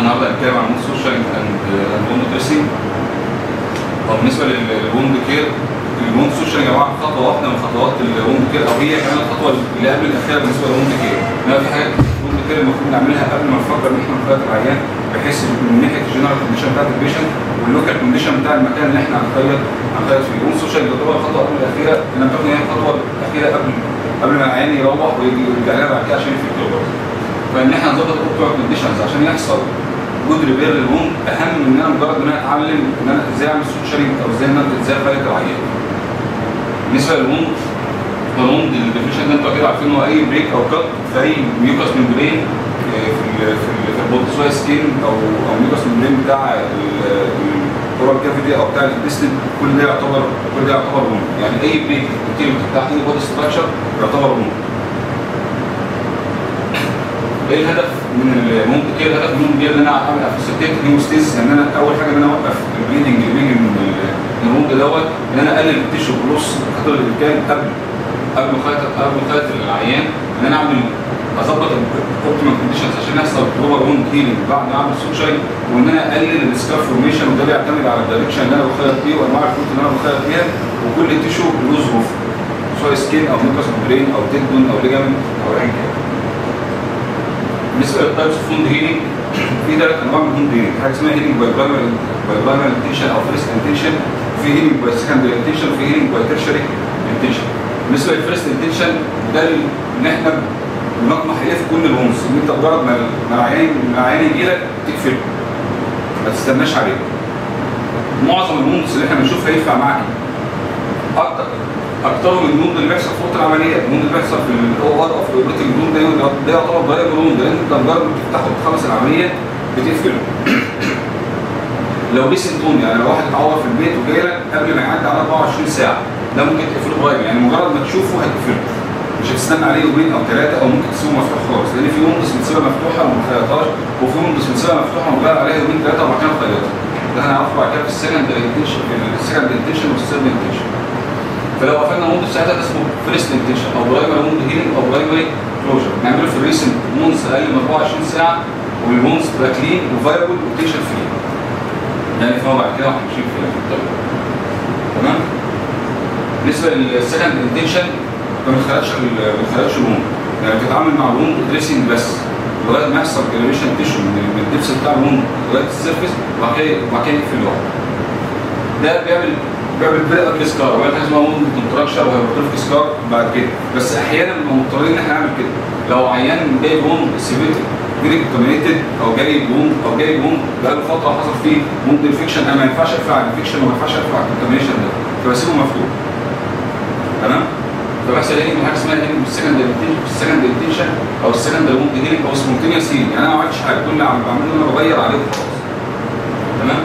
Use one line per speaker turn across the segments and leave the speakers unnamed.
النهارده هنتكلم عن سوشيال اند ووند دريسنج طب بالنسبه للوند كير الوند سوشيال يا جماعه خطوه واحده من خطوات الوند كير او هي كمان الخطوه اللي قبل الاخيره بالنسبه للوند كير انما في حاجات الوند كير المفروض نعملها قبل ما نفكر ان احنا نخيط العيان بحيث من ناحيه الجنرال كونديشن بتاعت البيشنت واللوكال كونديشن بتاع المكان اللي احنا هنخيط هنخيط فيه الوند سوشيال تعتبر الخطوه قبل الاخيره لان بتاخد هي الخطوه الاخيره قبل قبل ما العيان يروح ويجي ويرجع لها بعد كده عشان يفك الغرز فان احنا نظبط الاوبتيمال كونديشنز عشان يحصل جود ريبير للوند اهم من ان انا مجرد ان انا اتعلم ان انا ازاي اعمل سوتشرنج او ازاي ان انا ازاي اخيط العيان بالنسبه للوند الوند الديفينيشن ده انتوا اكيد عارفين هو اي بريك او كات في اي ميوكاس ممبرين في ال في ال في البودي سواء سكين او او ميوكاس ممبرين بتاع الاورال كافيتي او بتاع الانتستين كل ده يعتبر كل ده يعتبر وند يعني اي بريك بتاع اي بودي ستراكشر يعتبر وند ايه الهدف من ممكن ايه الهدف من الموند ان انا اعمل افوسيتيت هيموستيز ان انا اول حاجه ان انا اوقف البليدنج اللي بيجي من الموند دوت ان انا اقلل التيشو بلوس قدر الامكان قبل قبل ما خيط قبل ما خيط العيان ان انا اعمل اظبط الاوبتيمال كونديشنز عشان يحصل بروبر ووند هيلينج بعد ما اعمل سوشاي وان انا اقلل السكار فورميشن وده بيعتمد على الدايركشن اللي انا بخيط فيه وانواع الفروت اللي انا بخيط فيها وكل تيشو له ظروف سواء سكين او ميكاس ممبرين او تندون او ليجامنت او ايا كان بالنسبه للتايبس اوف ووند هيلينج في ثلاث انواع من الووند هيلينج حاجه اسمها هيلينج باي برايمري باي برايمري انتنشن او فيرست انتنشن وفي هيلينج باي سكندري انتنشن وفي هيلينج باي تيرشري انتنشن بالنسبه للفيرست انتنشن ده ان احنا بنطمح اليه في كل الوندز ان انت مجرد ما ما العيان ما العيان يجي لك تقفله ما تستناش عليه معظم الوندز اللي احنا بنشوفها ينفع معاك اكتر اكتر من الوند اللي بيحصل في اوضه العمليات الوند اللي بيحصل في الاو ار اوف الاوبريتنج روم ده ده يعتبر ضريب الوند لان انت مجرد ما بتفتحه وتخلص العمليه بتقفله لو ليه سيمتوم يعني لو واحد اتعور في البيت وجاي لك قبل ما يعدي على 24 ساعه ده ممكن تقفله قريب يعني مجرد ما تشوفه هتقفله مش هتستنى عليه يومين او ثلاثه او ممكن تسيبه مفتوح خالص لان في وندس بنسيبها مفتوحه وما نخيطهاش وفي وندس بنسيبها مفتوحه ونغير عليها يومين ثلاثه وبعد كده نخيطها ده هنعرفه بعد كده في السكند انتنشن في السكند انتنشن والثيرد انتنشن فلو قفلنا وند ساعتها ده اسمه فيرست انتنشن او برايمري وند هيلينج او برايمري كلوجر نعمله في الريسنت وونز اقل من 24 ساعه والوونز تبقى كلين وفايبل وتنشن فري يعني فهو بعد كده واحنا ماشيين في الطريق تمام بالنسبه للسكند انتنشن ما بنخرجش ما بنخرجش الوند يعني بتتعامل مع الوند دريسنج بس لغايه ما يحصل جنريشن تيشو من الدبس بتاع الوند لغايه السيرفيس وبعد كده وبعد كده يقفل لوحده ده بيعمل بيعمل بري ابل سكار وبعد حاجه اسمها وند كونتراكشر وهيبرتروفيك سكار بعد كده بس احيانا بنبقى مضطرين ان احنا نعمل كده لو عيان جايب وند سيفيتي فيري كونتامينيتد او جايب وند او جايب وند بقاله فتره حصل فيه وند انفكشن انا ما ينفعش ارفع الانفكشن وما ينفعش ارفع الكونتامينيشن ده فبسيبه مفتوح تمام فبحصل هيلينج حاجه اسمها هيلينج بالسكند بالسكند انتنشن او السكند وند هيلينج او سبونتينيوس هيلينج يعني انا ما عملتش حاجه كل اللي بعمله ان انا بغير عليه وخلاص تمام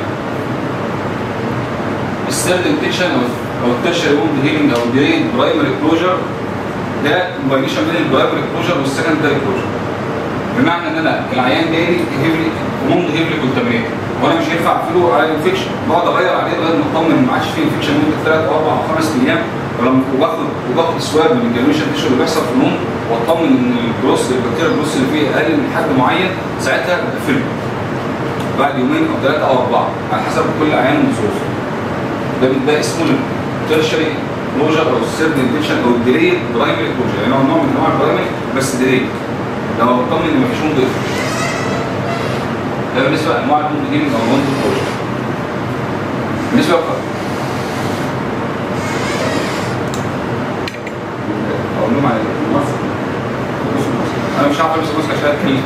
الثيرد انتنشن او او التيرشري ووند هيلينج او الديريد برايمري كلوجر ده كومباينيشن بين البرايمري كلوجر والسكندري كلوجر بمعنى ان انا العيان جاي لي هيفلي ووند هيفلي كونتامينيت وانا مش هينفع اقفله على الانفكشن بقعد اغير عليه لغايه ما اطمن ما عادش فيه انفكشن مده ثلاث او اربع او خمس ايام ولما وباخد وباخد سواب من الجنريشن تيشو اللي بيحصل في النوم واطمن ان الجروس البكتيريا الجروس اللي فيه اقل من حد معين ساعتها بقفله بعد يومين او ثلاثه او اربعه على حسب كل عيان وظروفه ده ده اسمه الترشري كلوجر او السيرد انتنشن او الديلي برايمري كلوجر يعني هو نوع من انواع البرايمري بس ديلي لما بطمن ان مفيش وند ده بالنسبه لانواع الوند هيلينج او الوند كلوجر بالنسبه اقول لهم على انا مش عارف البس ماسك عشان اتكلم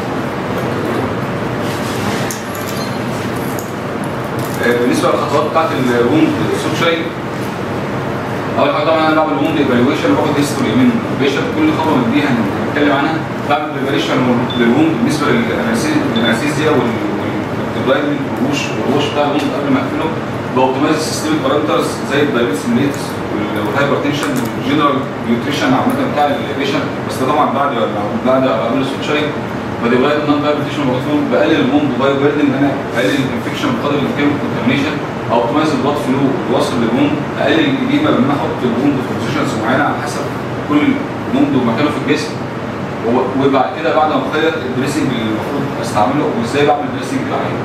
بالنسبه للخطوات بتاعت الوند سوتشاي اول حاجه طبعا انا بعمل ووند ايفالويشن باخد هيستوري من البيشنت كل خطوه من دي هنتكلم عنها بعمل ايفالويشن للوند بالنسبه للانستيزيا والديبلايمنت والوش والوش بتاع الوند قبل ما اقفله باوبتمايز السيستم بارامترز زي الدايبيتس ميليتس والهايبرتنشن والجنرال نيوتريشن عامه بتاع البيشنت بس ده طبعا بعد بعد قبل السوتشاي بديفايد النون فايبرتيشن المفروض بقلل الوند بايو بيردن ان انا اقلل الانفكشن بقدر الامكان والكونتامينيشن او اوبتمايز البلاد فلو الوصل للوند اقلل الاديمه بان انا احط الوند في بوزيشنز معينه على حسب كل وند ومكانه في الجسم و- وبعد كده بعد ما بخيط الدريسنج اللي المفروض استعمله وازاي بعمل دريسنج للعين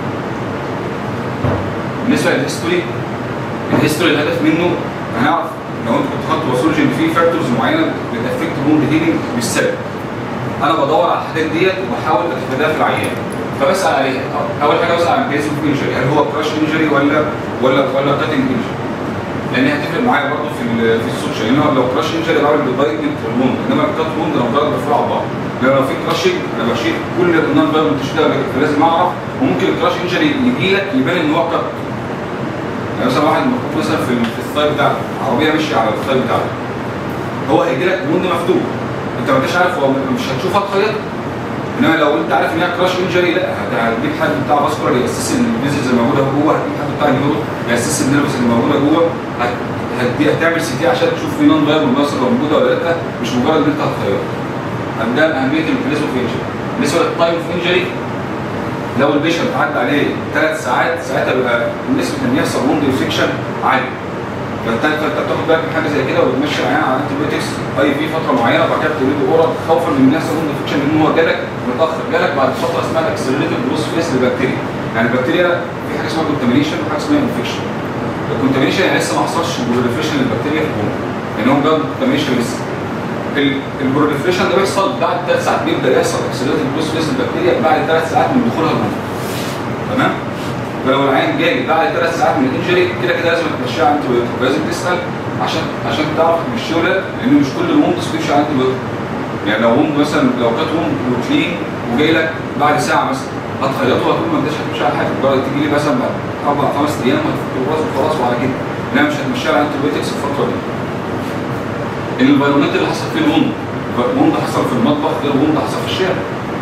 بالنسبه للهيستوري الهيستوري الهدف منه هنعرف لو انت كنت خدت باثولوجي ان في فاكتورز معينه بتافكت ووند هيلينج بالسبب انا بدور على الحاجات ديت وبحاول اتفاداها في العيان فبسال عليها اول حاجه بسال عن كيس اوف انجري هل هو كراش انجري ولا ولا ولا كاتنج انجري لان هي هتفرق معايا برضه في ال- في السوشيال لان هو لو كراش انجري بعمل بالدايركت والوند انما الكات ووند انا مجرد برفعه على بعض لو لو في كراشنج انا بشيل كل النون فايرمنت تشيل ده فلازم اعرف وممكن الكراش انجري يجي لك يبان ان هو كات يعني مثلا واحد محطوط مثلا في في الثاي بتاعته عربيه ماشيه على الثاي بتاعته هو هيجي لك وند مفتوح انت ما انتش عارف هو مش هتشوفها تخيط انما لو انت عارف ان هي كراش انجري لا هت- هتجيب حد بتاع فاسكولار ياسس الفيزيز اللي موجوده جوه هتجيب حد بتاع النيورو ياسس النيرفس اللي موجوده جوه هت- هت- هتعمل سي تي عشان تشوف في نون فايرال مثلا موجوده ولا لا مش مجرد ان انت هتخيط ده اهميه الميكانيزم اوف انجري بالنسبه للتايم اوف انجري لو البيشنت عدى عليه ثلاث ساعات ساعتها بيبقى نسبه ان يحصل ووند انفكشن عاليه فانت انت أنت بتاخد بالك من حاجه زي كده وبتمشي العيان على انتي بيوتكس اي في فتره معينه وبعد كده بتدي له اورال خوفا من ان يحصل ووند انفكشن لان هو جالك متاخر جالك بعد فتره اسمها اكسلريتد بروس فيس للبكتيريا يعني البكتيريا في حاجه اسمها كونتامينيشن وحاجه اسمها انفكشن الكونتامينيشن يعني لسه ما حصلش بروليفريشن للبكتيريا في البون يعني هو جاب كونتامينيشن لسه البروليفريشن ده بيحصل بعد ثلاث ساعات بيبدا يحصل اكسلريتد بروس فيس للبكتيريا بعد ثلاث ساعات من دخولها البون تمام فلو العين جاي بعد ثلاث ساعات من الانجري كده كده لازم تمشيها على انتي بيوتيك لازم تسال عشان عشان تعرف تمشيه ولا لا، لان مش كل الوندز بتمشي على انتي بيوتيك يعني لو وند مثلا لو كانت وند بروتين وجاي لك بعد ساعه مثلا هتخيطه هتقول ما انتش هتمشي على حاجه مجرد تيجي لي مثلا بعد اربع خمس ايام هتفك الراس وخلاص وعلى كده لا مش هتمشيها على انتي بيوتكس الفتره دي الانفيرومنت اللي حصل فيه الوند وند حصل في المطبخ غير وند حصل في الشارع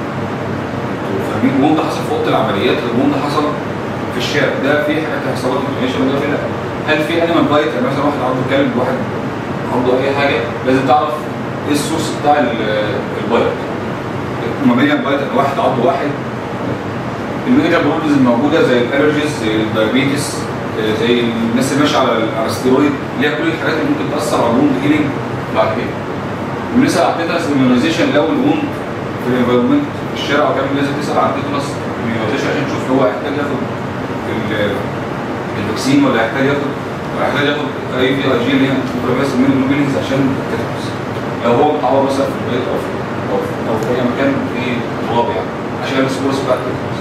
فاهمين وند حصل في اوضه العمليات غير وند حصل في الشارع ده في حاجات هيحصل لك انفلاميشن وده في لا هل في انيمال بايت يعني مثلا واحد عنده كلب واحد عنده اي حاجه لازم تعرف ايه السورس بتاع ال- البايت ماميليان بايت يعني واحد عنده واحد الميديكال بروبلمز الموجوده زي الالرجيز زي الدايابيتس آه، زي الناس اللي ماشيه على على الستيرويد اللي هي كل الحاجات اللي ممكن تاثر على الوند هيلينج بعد كده بالنسبه على التيتانس immunization لو الوند في الانفيرمنت في الشارع وكان لازم تسال عن التيتانس immunization عشان تشوف هو هيحتاج ياخد ال- الفاكسين ولا هيحتاج ياخد ولا هيحتاج ياخد اي في اي جي اللي هي ميكروباس immunoglobulins عشان التيتانس لو هو متعور مثلا في البيت او في او في, أو في اي مكان فيه تراب يعني عشان السبورس بتاعت التيتانس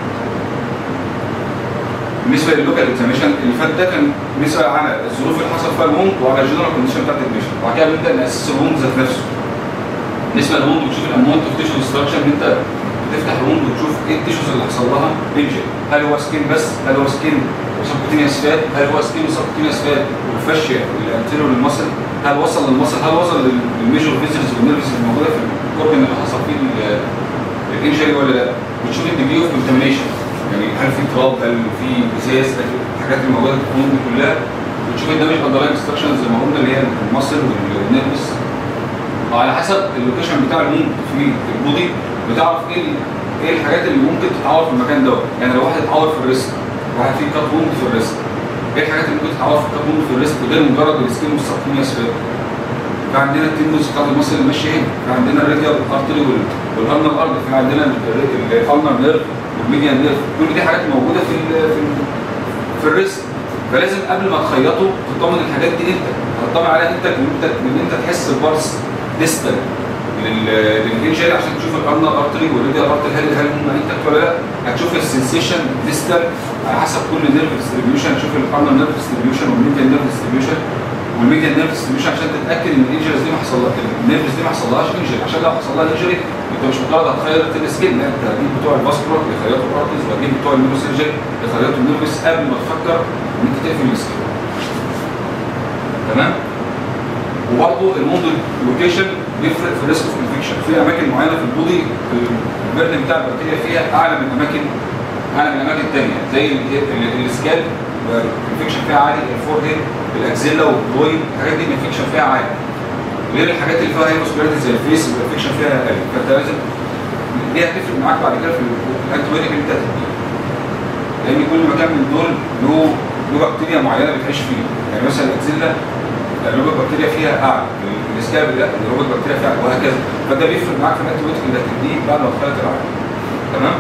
بالنسبه للوكال اكزاميشن اللي فات ده كان بالنسبه على الظروف اللي حصل فيها الوند وعلى الجنرال كونديشن بتاعت البيشنت وبعد كده بنبدا ناسس الوند ذات نفسه بالنسبه للوند بتشوف الامونت اوف تيشو ستراكشر انت بتفتح الوند وتشوف ايه التيشوز اللي حصل لها انجن هل هو سكين بس هل هو سكين وسبكوتينيوس فات هل هو سكين وسبكوتينيوس فات والفاشيا الانتيريور للمصل هل وصل للمصل هل وصل للميجور فيزرز والنيرفز الموجوده في الاورجن اللي حصل فيه ال- الانجري ولا لا بتشوف الديجري اوف كونتامينيشن يعني هل في تراب هل في ازاز هل في الحاجات اللي موجوده في الفنون دي كلها بتشوف الدمج اندرلاين ستراكشنز زي ما قلنا اللي هي المصل والنيرفس وعلى حسب اللوكيشن بتاع الوند في البودي بتعرف ايه ال- ايه الحاجات اللي ممكن تتعور في المكان دوت يعني لو واحد اتعور في الريست واحد فيه كات ووند في الريست ايه الحاجات اللي ممكن تتعور في الكات ووند في الريست غير مجرد السكين والسبكينيوس فات في عندنا التندوس بتاعت المصل اللي ماشيه هنا في عندنا الراديال ارتري والهرنر ارض في عندنا الفالنر نيرف والميديان نيرف كل دي حاجات موجوده في ال في ال في الريست فلازم قبل ما تخيطه تطمن الحاجات دي انت هتطمن عليها انت من انت من انت تحس البارس ديستال للانجري عشان تشوف الارنر ارتري والراديال ارتري هل هل هم انتكت ولا لا هتشوف السنسيشن ديستال على حسب كل نيرف ديستريبيوشن تشوف الارنر نيرف ديستريبيوشن والميديان نيرف ديستريبيوشن والميديان نيرف ديستريبيوشن عشان تتاكد ان الانجريز دي ما حصل النيرفز دي ما حصلهاش انجري عشان لو حصل لها انجري انت مش مجرد هتخيط السكين لا انت هتجيب بتوع الفاسكولار يخيطوا الارتريز وهتجيب بتوع النيوروسيرجن يخيطوا النيرفس قبل ما تفكر ان انت تقفل السكين تمام وبرضه الموديل لوكيشن بيفرق في الريسك اوف انفكشن في اماكن معينه في البودي البرد بتاع البكتيريا فيها اعلى من اماكن اعلى من اماكن ثانيه زي ال- ال- السكال الانفكشن فيها عالي الفور هيد الاكزيلا والبروين الحاجات دي الانفكشن فيها عالي غير الحاجات اللي فيها هيموسكولاريتي زي الفيس الانفكشن فيها اقل فانت لازم دي هتفرق معاك بعد كده في الانتيبيوتيك اللي انت هتديه لان كل مكان من دول له له بكتيريا معينه بتعيش فيه يعني مثلا الاكزيلا له بكتيريا فيها اعلى سكاب لا الروبوت بكتيريا فعلا وهكذا فده بيفرق معاك في الانتي بيوتيك اللي هتديه بعد ما تخيط العين تمام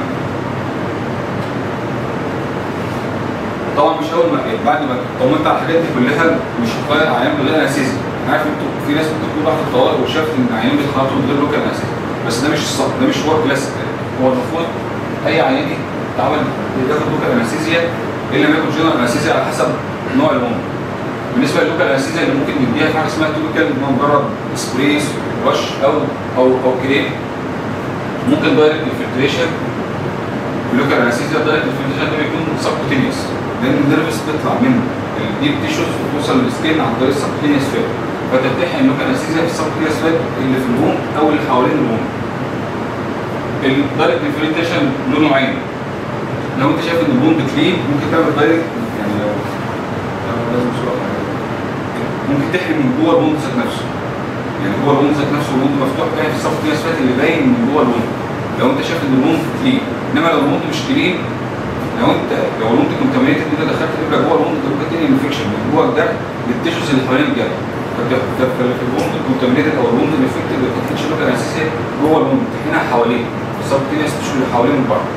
طبعا مش اول ما بعد ما طمنت على الحاجات دي كلها مش هتغير عيان من غير انستيزيا انا عارف انتوا في ناس ممكن تكون راحت الطوارئ وشافت ان العيان بيتخيطوا من غير لوكال انستيزيا بس ده مش الصح ده مش هو كلاسيك هو المفروض اي عيان يتعمل ياخد لوكال انستيزيا الا ما يكون جنرال انستيزيا على حسب نوع الام بالنسبه للوكال انستيزيا اللي ممكن نديها في حاجه اسمها توبيكال اللي هو مجرد سبريس رش او او او كريم ممكن دايركت انفلتريشن اللوكال انستيزيا دايركت انفلتريشن ده بيكون سبكوتينيوس لان النيرفس بتطلع من الديب تيشوز وتوصل للسكين عن طريق السبكوتينيوس فات فانت بتحقن اللوكال انستيزيا في السبكوتينيوس فات اللي في البون او اللي حوالين البون الدايركت انفلتريشن له نوعين لو انت شايف ان البون كلين ممكن تعمل دايركت يعني لو لازم صورة ممكن تحرم من جوه البوند ذات نفسه يعني جوه البوند ذات نفسه البوند مفتوح كده في الصف كده اسفات اللي باين من جوه البوند لو انت شايف ان البوند كلين انما لو البوند مش كلين لو انت لو البوند كونتامينيتد انت دخلت ابره جوه البوند ممكن تاني انفكشن من جوه الجرح للتيشوز اللي حوالين الجرح في البوند كونتامينيتد او البوند انفكتد ما بتحكيش اللغه الاساسيه جوه البوند بتحكيها حواليه بالظبط كده التيشوز اللي حوالين من بره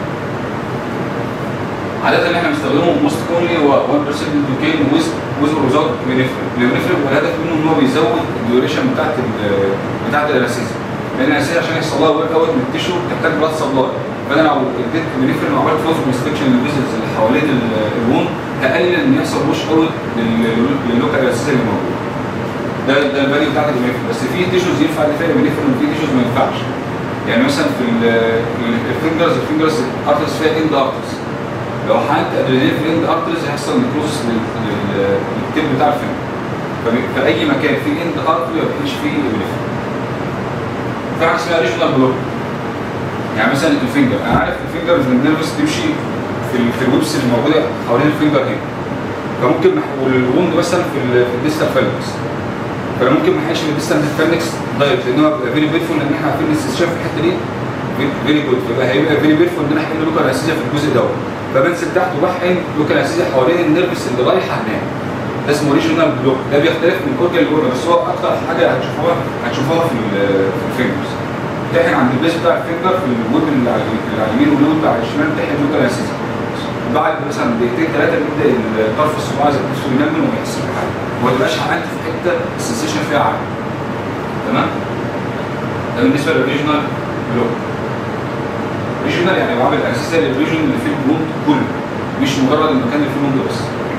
عادة اللي احنا بنستخدمه موست كومنلي هو 1% دوكين ويز ويز اوزات بنفرق بنفرق والهدف منه ان هو بيزود الديوريشن بتاعت ال بتاعت الانستيزيا لان الانستيزيا عشان يحصل لها ورك اوت من التيشو بتحتاج بلاد سبلاي فانا لو اديت بنفرق وعملت فلوس ريستكشن للفيزلز اللي حوالين الوون هقلل ان يحصل بوش اوت لللوكال انستيزيا اللي موجود ده ده الفاليو بتاعت البنفرق بس في تيشوز ينفع فيها البنفرق وفي تيشوز ما ينفعش يعني مثلا في الفينجرز الفينجرز ارتس فيها اند ارتس لو حقنت ادرينالين في الاند ارترز هيحصل نيكروزس للتيب بتاع الفينجر ففي اي مكان فيه اند ارتري ما بيكونش فيه ابليفين في حاجه اسمها ريجنال بلوك يعني مثلا الفينجر انا عارف الفينجر النيرفس تمشي في ال في الويبس اللي موجوده حوالين الفينجر هنا فممكن والوند مثلا في في الديستال فالكس فانا ممكن ما احقنش في الديستال فالكس دايركت لان هو بيبقى فيري بيرفول لان احنا عارفين الاستشفاء في الحته دي فيري جود فيبقى هيبقى فيري بيرفول ان انا احقن لوكال انستيزيا في الجزء دوت فبنزل تحت وبحقن لوكال انستيزيا حوالين النيرفس اللي رايحه هناك ده اسمه ريجونال بلوك ده بيختلف من اورجن لاورجن بس هو اكتر حاجه هتشوفوها هتشوفوها في في الفينجرز تحقن عند البيس بتاع الفينجر في الويب اللي على اليمين والويب اللي على الشمال تحقن لوكال انستيزيا بعد مثلا دقيقتين ثلاثه بيبدا الطرف الصباعي ذات نفسه ينمل وما يحسش بحاجه وما تبقاش حقنت في حته السنسيشن فيها عالي تمام ده بالنسبه للريجونال بلوك ريجونال يعني بعمل اساسا للريجن اللي فيه البوند كله مش مجرد المكان اللي فيه البوند بس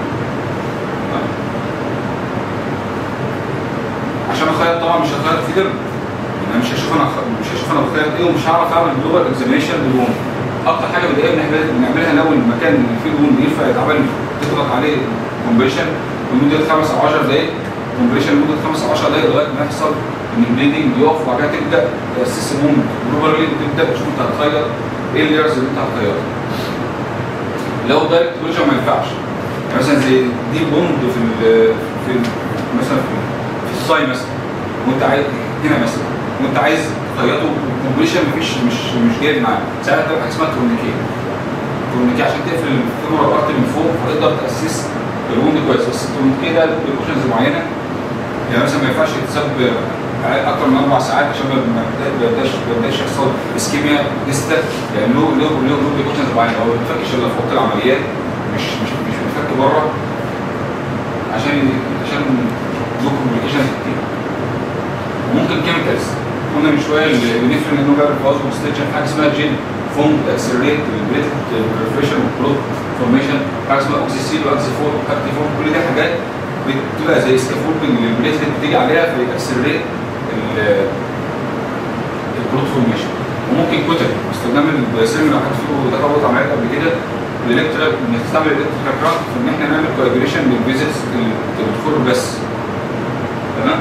عشان اخيط طبعا مش هخيط في دم انا مش هشوف انا مش هشوف انا بخيط ايه ومش هعرف اعمل جلوبال اكزامينشن للبوند اكتر حاجه بدائيه بنعملها لو المكان اللي فيه البوند ينفع يتعمل تضغط عليه كومبريشن لمده 5 او 10 دقائق كومبريشن لمده 5 او 10 دقائق لغايه ما يحصل ان البليدنج يقف وبعد كده تبدا تاسس البوند جلوبالي تبدا تشوف انت هتخيط ايه اللايرز اللي انت هتخيطها لو دايركت كلوجر ما ينفعش يعني مثلا زي دي بوند في ال في ال مثلا في, في الصاي مثلا وانت عايز هنا مثلا وانت عايز تخيطه كومبريشن مفيش مش مش جايب معاه ساعتها تبقى حاجه اسمها تورنيكيه تورنيكيه عشان تقفل الفيمورال ارت من فوق فتقدر تاسس الوند كويس بس التورنيكيه ده له بريكوشنز معينه يعني مثلا ما ينفعش يتساب اكتر من اربع ساعات عشان ما يبداش ما يبداش يحصل اسكيميا ديستا يعني له له له له بريكوشنز معينه هو ما بيتفكش الا في اوضه العمليات مش مش مش بيتفك بره عشان عشان له كومبليكيشنز كتير ممكن كيميكالز قلنا من شويه البنفرين انه بيعمل فاز وستيتشن حاجه اسمها جين فوم اكسلريت البريت بريفريشن والكلوت فورميشن حاجه اسمها اوكسيسيل واكسيفور اكتيفور كل دي حاجات بتبقى زي سكافولدنج للبريتلت بتيجي عليها فبيأكسلريت الكلوت فورميشن وممكن كتل باستخدام البلاسيم لو حد فيكم دخل وقت عمليات قبل كده الالكترا بنستعمل الالكترا كرافت في ان احنا نعمل كوابريشن للفيزيتس اللي بتدخل بس تمام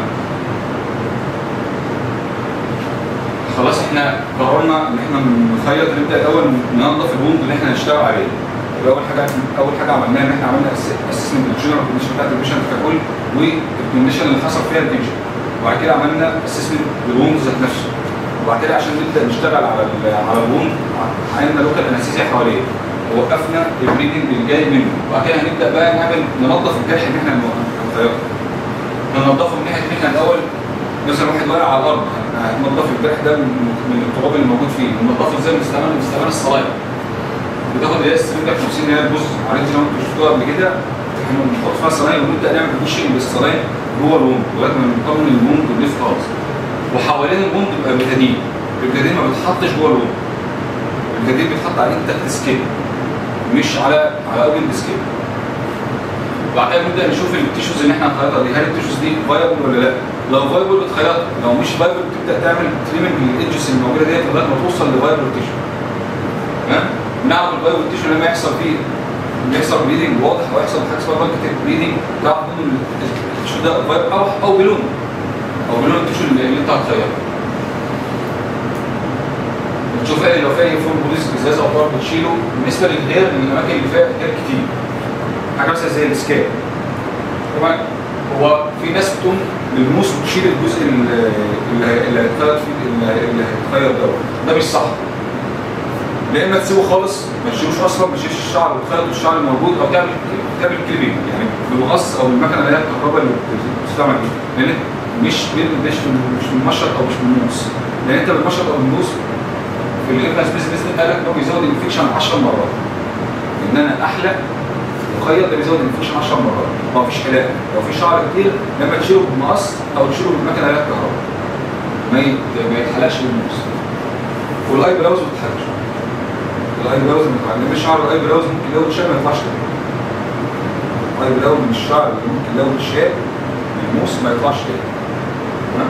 خلاص احنا قررنا ان احنا نخيط نبدا الاول ننظف الوند اللي احنا هنشتغل عليه يبقى اول حاجه اول حاجه عملناها ان احنا عملنا اسسمنت للجنرال كونديشن بتاعت البيشنت ككل والكونديشن اللي حصل فيها الانجن وبعد كده عملنا اسسمنت للوند ذات نفسه وبعد كده عشان نبدا نشتغل على على الوند عملنا لوكال انستيزيا حواليه ووقفنا البريدنج اللي جاي منه وبعد كده هنبدا بقى نعمل ننظف الجرح اللي احنا هنخيطه ننظفه من ناحيه ان احنا الاول مثلا واحد واقع على الارض هتنضف الجرح ده من من التراب اللي موجود فيه بننضفه ازاي باستعمال باستعمال الصلايم بتاخد اللي هي السرنجه 50 اللي هي البوز عارف لو انتوا شفتوها قبل كده احنا بنحط فيها الصلايم ونبدا نعمل بوشنج بالصلايم جوه الوند لغايه ما نطمن الوند ونضيف خالص وحوالين الوند بيبقى بتادين البتادين ما بتحطش جوه الوند البتادين بيتحط على انت سكين مش على على اوبن سكين بعد كده نبدا نشوف التيشوز اللي احنا هنخيطها دي هل التيشوز دي فايبل ولا لا لو فايبل بتخيطها لو مش فايبل بتبدا تعمل تريمنج للايدجز الموجوده ديت لغايه ما توصل لفايبل تيشو تمام نعرف الفايبل تيشو لما يحصل فيه بيحصل بليدنج واضح او يحصل حاجه اسمها بانكتيك بليدنج تعرف ان التيشو ده فايبل او او بلون او بلون التيشو اللي اللي انت هتخيطه بتشوف ايه لو فيها فول بوليس ازاز او طار بتشيله بالنسبه للهير الاماكن اللي فيها هير كتير حاجه مثلا زي السكاب طبعا هو في ناس بتقوم بالموس وتشيل الجزء اللي اللي اللي هيتخيط فيه اللي اللي هيتخيط دوت ده مش صح يا اما تسيبه خالص ما تشيلوش اصلا ما تشيلش الشعر وتخيط الشعر الموجود او تعمل تعمل كليبنج يعني بالمقص او المكنه اللي هي الكهرباء اللي بتستعمل دي لان مش بال- مش بال- مش بالمشط او مش بالموس لان انت بالمشط او بالموس في الانفلاس بيزنس قال لك انه بيزود الانفكشن 10 مرات ان انا احلق وخيط ده بيزود الانفكشن 10 مرات ما فيش حلاقه لو في شعر كتير لما تشيله بالمقص او تشيله بالمكنه اللي هي الكهرباء ما يت- ما يتحلقش بالموس والاي براوز ما بتتحلقش الاي براوز ما بتتحلقش شعر الاي براوز ممكن لو اتشال ما يطلعش تاني الاي براوز من الشعر اللي ممكن لو اتشال بالموس ما يطلعش تاني تمام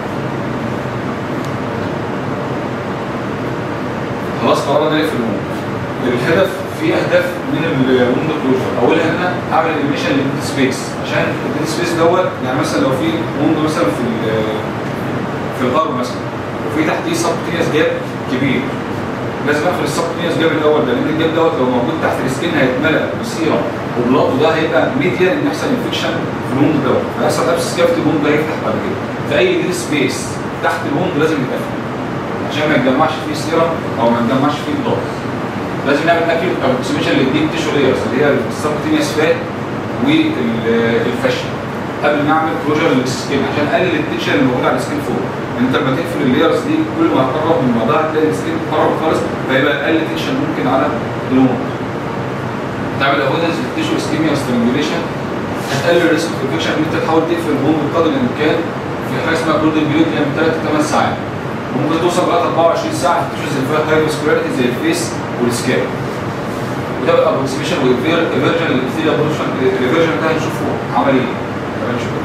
خلاص قررنا نقفل الموند الهدف في اهداف من الموند كلوجر اولها ان انا اعمل انيميشن للديد سبيس عشان الديد سبيس دوت يعني مثلا لو في موند مثلا في ال- في الغرب مثلا وفي تحتيه سبتينيوس جاب كبير لازم اقفل السبتينيوس جاب الاول ده لان الجاب دوت لو موجود تحت السكين هيتملى بسيره وبلاط وده هيبقى ميديا ان يحصل انفكشن في الوند دوت هيحصل ابس كافت الوند ده هيفتح بعد كده فاي ديد سبيس تحت الوند لازم يتقفل عشان ما يتجمعش فيه سيرم او ما يتجمعش فيه بلاط لازم نعمل اكيد ابروكسيميشن للديب تيشو لايرز اللي هي السبتينيوس فات والفاشن قبل ما اعمل كلوجر للسكين عشان اقلل التنشن اللي موجود على السكين فوق انت لما تقفل اللايرز دي كل ما هتقرب من بعضها هتلاقي السكين قرب خالص فيبقى اقل تنشن ممكن على الوند تعمل افويدنس للتيشو اسكيميا وسترنجوليشن هتقلل الريسك اوف انفكشن ان انت تحاول تقفل الوند بقدر الامكان في حاجه اسمها جولدن بيريود اللي هي من 3 ل 8 ساعات وممكن توصل لغايه 24 ساعه في التيشوز اللي فيها هاي فاسكولاريتي زي الفيس والسكاب وده بقى ابروكسيميشن وايفيرجن الابثيريا بروشن الايفيرجن ده هنشوفه عمل ايه كمان شويه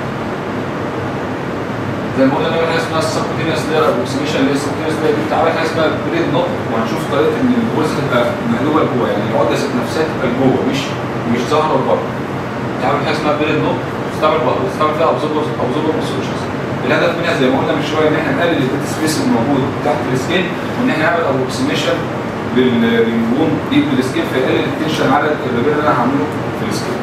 زي ما قلنا نعمل حاجه اسمها السبكوتينيوس لير ابروكسيميشن اللي هي السبكوتينيوس لير دي بتعمل حاجه اسمها بريد نوت وهنشوف طريقه ان الغرزه تبقى مقلوبه لجوه يعني العقده ذات نفسها تبقى لجوه مش مش ظاهره لبره بتعمل حاجه اسمها بريد نوت بتستعمل بقى بتستعمل فيها ابزوربر ابزوربر سولوشنز الهدف منها زي ما قلنا من شويه ان احنا نقلل الداتا سبيس الموجود تحت السكين وان احنا نعمل ابروكسيميشن للوون دي بالسكين فيقلل التنشن على الريبير اللي انا هعمله في السكين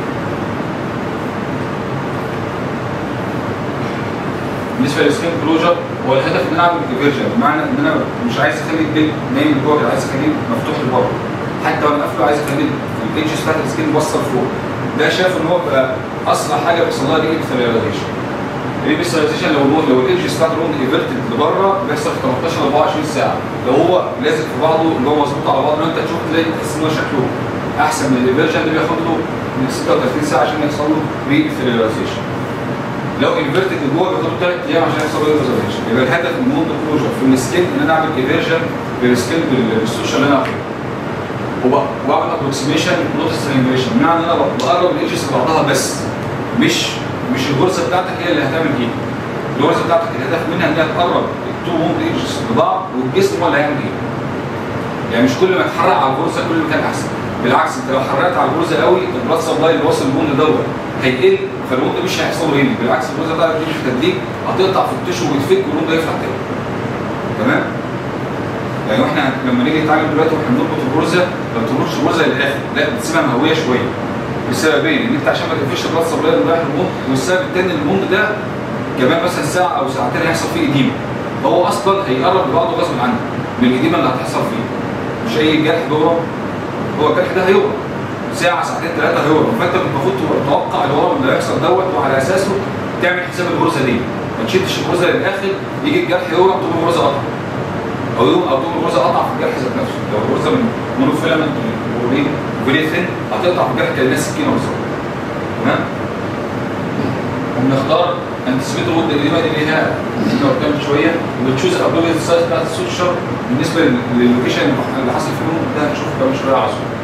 بالنسبه للسكين كلوجر هو الهدف ان انا اعمل ديفيرجن بمعنى ان انا مش عايز اخلي الجلد نايم لجوه كده عايز اخليه مفتوح لبره حتى وانا قافله عايز اخلي الايدجز بتاعت السكين موصل فوق ده شايف ان هو بقى اسرع حاجه بيحصل لها دي اكسترياليزيشن الريبيسترايزيشن لو اللون لو الايدجز بتاعت اللون ايفرتد لبره بيحصل في 18 ل 24 ساعه لو هو لازق في بعضه اللي هو مظبوط على بعضه لو انت تشوف تلاقي تحس ان هو شكله احسن من الايفرجن اللي بياخد له من 36 ساعه عشان يحصل له ريبيسترايزيشن لو انفرتد لجوه بياخد له 3 ايام عشان يحصل له ريبيسترايزيشن يبقى الهدف من الموند كلوجر في السكين ان انا اعمل ايفرجن للسكين بالسوشيال اللي انا واخده وب- وبعمل ابروكسيميشن نوت سترينجريشن بمعنى ان انا بقرب الايدجز لبعضها بس مش مش الغرزه بتاعتك هي اللي هتعمل ايه الغرزه بتاعتك الهدف منها ان هي تقرب التو ووند ايدجز لبعض والجسم هو اللي هيعمل ايه يعني مش كل ما تحرق على الغرزه كل ما كان احسن بالعكس انت لو حرقت على الغرزه قوي البلاد سبلاي اللي واصل للوند دوت هيقل فالوند مش هيحصل له هيلينج بالعكس الغرزه بتاعتك دي مش هتديك هتقطع في التشو وتفك والوند هيفتح تاني تمام يعني واحنا لما نيجي نتعلم دلوقتي واحنا بنربط الغرزه ما بتربطش الغرزه للاخر لا بتسيبها مهويه شويه لسببين ان انت عشان ما تقفلش البلاد سبلاي اللي رايح للموند والسبب الثاني ان الموند ده كمان مثلا ساعه او ساعتين هيحصل فيه اديمه هو اصلا هيقرب لبعضه غصب عنه من الاديمه اللي هتحصل فيه مش اي جرح بيورم هو الجرح ده هيورم ساعه ساعتين ثلاثه هيورم فانت المفروض تتوقع الورم اللي هيحصل دوت وعلى اساسه تعمل حساب الغرزه دي ما تشدش الغرزه للاخر يجي الجرح يقع تقوم الغرزه قطع او يقوم او تقوم الغرزه قطع في الجرح ذات نفسه لو الغرزه من مونوفيلامنت وفيليثين هتقطع في الجرح كانها سكينه بالظبط تمام وبنختار انتسبيت رود اللي دي اللي هي احنا قدام شويه وبتشوز ابلوجيت السايز بتاعت السوشيال بالنسبه للوكيشن اللي حصل فيه ده هنشوفه كمان شويه على طول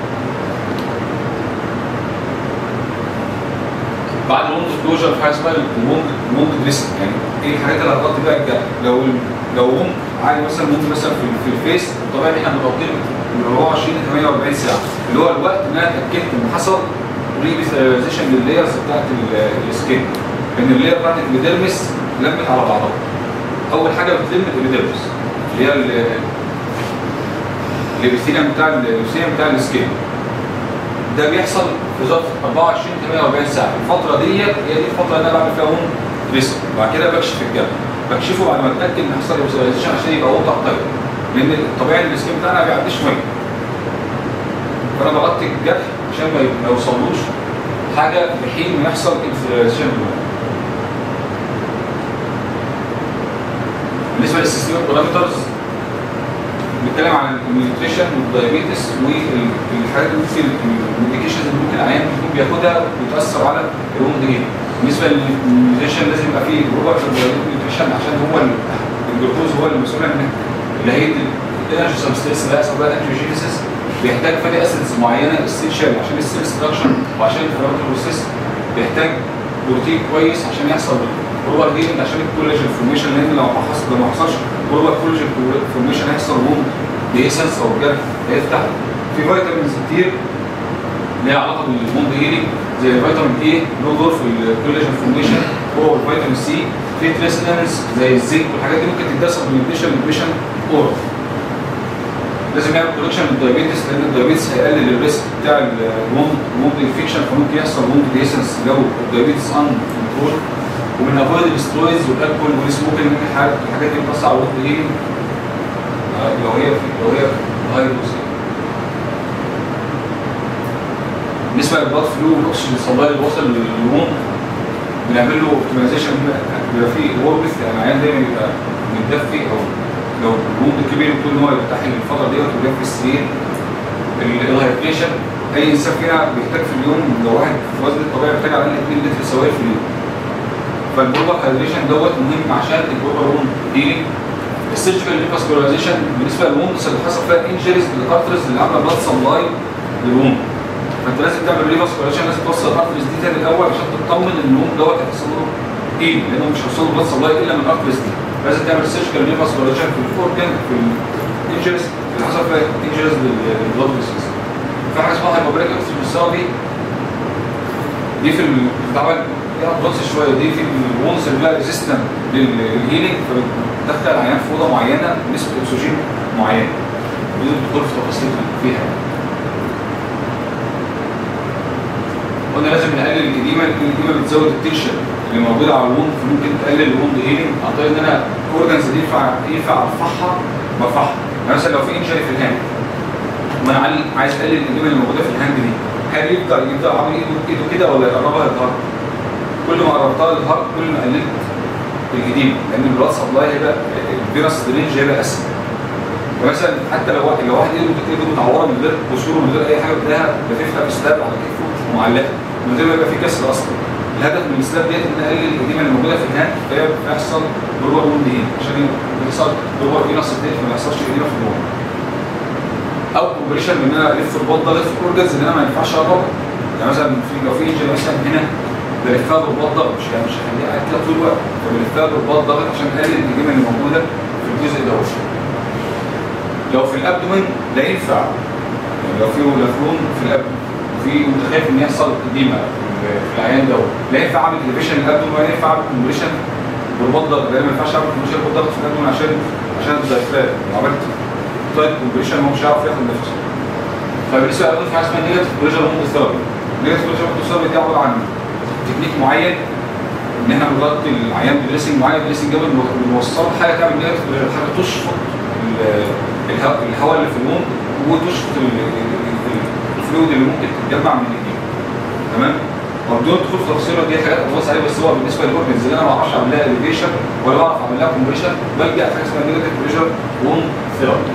بعد الوند كلوجر في حاجه اسمها الوند الوند دريسنج يعني ايه الحاجات اللي هتغطي بيها الجرح لو لو وند عادي مثلا ممكن مثلا في, في الفيس طبيعي ان احنا بنغطيه اللي هو 20 ل 48 ساعه اللي هو الوقت ان انا اتاكدت ان حصل ريفيزيشن لللايرز بتاعت السكين ان اللاير بتاعت الابيديرمس لمت على بعضها اول حاجه بتلم الابيديرمس اللي هي الابيثيليوم بتاع الابيثيليوم بتاع السكين ده بيحصل في ظرف 24 48 ساعه الفتره ديت هي دي الفتره اللي انا بعمل فيها وون ريسك وبعد كده بكشف الجرح بكشفه بعد ما اتاكد ان حصل ريفيزيشن عشان يبقى وضع طيب لان الطبيعي ان السكين بتاعنا ما بيعديش ميه فانا بغطي الجرح عشان ما يوصلوش حاجه بحين ما يحصل انفلاميشن بالنسبه للسيستميك بارامترز بنتكلم عن النيوتريشن والدايابيتس والحاجات اللي ممكن الميديكيشنز اللي ممكن العيان يكون بياخدها بتاثر على الوند جين بالنسبه للنيوتريشن لازم يبقى فيه ربع في النيوتريشن عشان هو الجلوكوز هو المسؤول عن اللي هيدي الانرجي سبستنس اللي هيحصل بقى انتيوجينيسيس بيحتاج فاتي اسيدز معينه اسينشال عشان السيل ستراكشر وعشان الفيرمنت بروسيس بيحتاج بروتين كويس عشان يحصل بروبر هيلينج عشان الكولاجين فورميشن لان لو ما حصل لو ما حصلش بروبر كولاجين فورميشن هيحصل ووند بيسنس او الجرح هيفتح في فيتامينز كتير ليها علاقه بالوند هيلينج زي فيتامين اي له دور في الكولاجين فورميشن هو الفيتامين سي في تريس زي الزنك والحاجات دي ممكن تدرس بالميديشن ميديشن اورال لازم يعمل كوركشن للدايابيتس لان الدايابيتس هيقلل الريسك بتاع الوند ووند انفكشن فممكن يحصل ووند ديسنس لو الدايابيتس ان كنترول ومن افويد الاسترويدز والالكول والسموكينج الحاجات دي بتاثر على الوند هيلينج لو هي لو هي هاي دوز بالنسبه للبلاد فلو والاكسجين سبلاي اللي وصل للوند بنعمل له اوبتمايزيشن بيبقى فيه ووربث يعني العيان دايما يبقى متدفي او لو الوند كبير يكون ان هو يرتاح الفتره ديت ويبقى في السرير الهايدريشن اي انسان فينا بيحتاج في اليوم لو واحد في وزن الطبيعي بيحتاج على الاقل 2 لتر سوائل في اليوم فالبروبر هايدريشن دوت مهم عشان البروبر ووند هيلينج السيرجيكال ريفاسكولايزيشن بالنسبه للوندز اللي حصل فيها انجريز للارترز اللي عامله بلاد سبلاي للوند فانت لازم تعمل ريفاسكولايزيشن لازم توصل الارترز دي تاني الاول عشان تطمن ان الوند دوت هيحصل له ايه لانه مش هيوصل له بلاد سبلاي الا من الارترز دي لازم تعمل سيرجيكال ريفاسكولايزيشن في الاورجن في الانجريز اللي حصل فيها انجريز للبلاد فيسلز في حاجه اسمها هايبوبريك اكسجين دي في طبعا دي ادفانس شويه دي في الوونز اللي لها ريزيستنت للهيلينج فبتدخل العيان في اوضه معينه بنسبه اكسجين معينه بدون الدخول في تفاصيل فيها قلنا لازم نقلل الاديمه الاديمه بتزود التنشن اللي موجوده على الوند فممكن تقلل الوند هيلينج عن طريق ان انا اورجنز دي ينفع ينفع ارفعها برفعها يعني مثلا لو في انجري في الهاند وانا عايز اقلل الاديمه اللي موجوده في الهاند دي هل يقدر يفضل عامل ايده ايده كده ولا يقربها للهارت؟ كل ما قربتها للهارت كل ما قللت الاديمه لان البلاد سبلاي هيبقى الفيروس رينج هيبقى اسهل فمثلا حتى لو واحد لو واحد ايده ايده متعوره من غير قشور من غير اي حاجه بتلاقيها بتفتح بستاب على كتفه ومعلقه من غير ما يبقى في كسر اصلا الهدف من السلاب ديت ان اقلل الاديمه اللي موجوده في الهاند فهي بيحصل بلور وند هنا عشان يحصل بلور فينس الديت ما يحصلش اديمه في الوند او كومبريشن ان انا الف البط ده الف الاورجنز ان انا ما ينفعش اقربها يعني مثلا في لو في انجل مثلا هنا بلفها بالبط ضغط مش مش هخليها قاعد كده طول الوقت فبلفها بالبط ضغط عشان اقلل الاديمه اللي موجوده في الجزء ده لو في الابدومين لا ينفع يعني لو في لافرون في الابدومين في متخيل ان يحصل اديمه في العيان دوت لا ينفع اعمل اليفيشن الابدومين ولا ينفع اعمل كومبريشن بالبط ضغط لان ما ينفعش اعمل كومبريشن بالبط ضغط في الابدومين عشان عشان الدايفرام لو عملت تايت كومبريشن هو مش هيعرف ياخد نفسه فبالنسبه للابدومين في حاجه اسمها نيجاتيف بريشر هومو ثيرابي نيجاتيف بريشر هومو ثيرابي دي عباره عن تكنيك معين ان احنا بنغطي العيان بدريسنج معين دريسنج جامد بنوصله حاجه تعمل نيجاتيف بريشر حاجه تشفط الهواء اللي في الوند وتشفط الفلويد اللي ممكن تتجمع من الايدين تمام؟ طب بدون الدخول في تفاصيله دي حاجات ادفانس عليه بس هو بالنسبه للاورجنز اللي انا ما بعرفش اعمل لها اليفيشن ولا بعرف اعمل لها كومبريشن بلجا في حاجه اسمها نيجاتيف بريشر ووم ثيرابي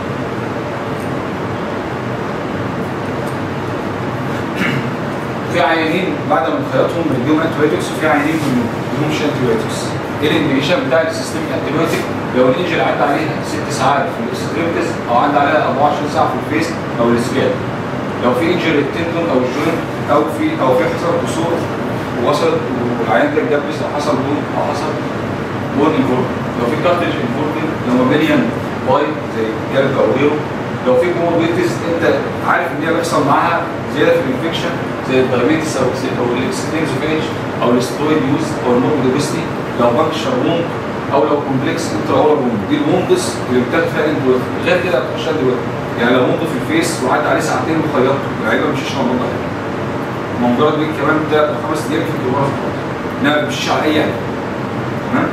في عيانين بعد ما نخيطهم بنديهم انتيبيوتكس وفي عيانين ما بنديهمش انتيبيوتكس ايه الانديكيشن بتاع السيستميك انتيبيوتيك لو الانجل عدى عليها ست ساعات في الاكستريمتيز او عدى عليها 24 ساعه في الفيس او السكال لو في انجل التندون او الجوينت او في او في حصل كسور ووصلت والعيان ده اتجبس او حصل بون او حصل بون انفولد لو في كارتج انفولد لو مليان باي زي جلد او غيره لو في كوموربيتيز انت عارف ان هي بيحصل معاها زياده في الانفكشن زي الدايابيتس او او الاكستنسوفيج او الاسترويد يوز او الموربيدوبستي لو بنكشر ووند او لو كومبلكس انتراولر ووند دي الوندس اللي بتاعت فيها اندويت غير كده هتخش اندويت يعني لو ووند في الفيس وعدى عليه ساعتين وخيطته اللعيبه مش هيشرب الموضوع ده مجرد بيك كمان ده خمس ايام في الدورة انما ما بيمشيش على اي حاجه تمام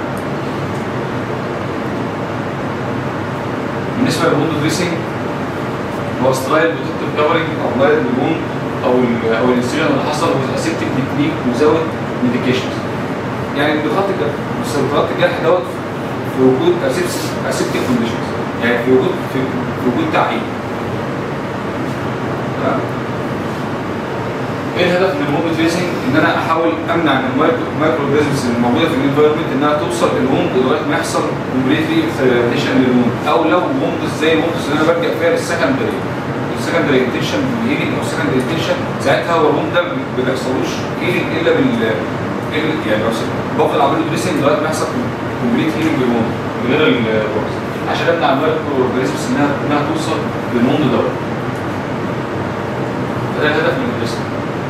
بالنسبه للوند دريسنج هو سترايل بروتكتيف كفرنج او لايت للوند او ال او الانسيجن اللي حصل واسيبتك تكنيك وزود ميديكيشنز يعني بيغطي الجرح بس بيغطي الجرح دوت في وجود اسيبتك كونديشنز يعني في وجود في, في وجود تعقيد تمام ايه الهدف من الوند تريسنج ان انا احاول امنع من المايكرو اورجانيزمز الموجوده في الانفايرمنت انها توصل للوند لغايه ما يحصل كومبليتلي ثيرابيشن للوند او لو وند زي الوند اللي انا برجع فيها للسكندري السكندري انتنشن بالهيلينج او السكندري انتنشن ساعتها هو الوند ده ما بيحصلوش هيلينج الا بال إلا- يعني بس بفضل اعمل له دريسنج لغايه ما يحصل كومبليت هيلينج للوند من غير البوكس عشان امنع المايكرو اورجانيزمز انها انها توصل للوند دوت فده الهدف من الدريسنج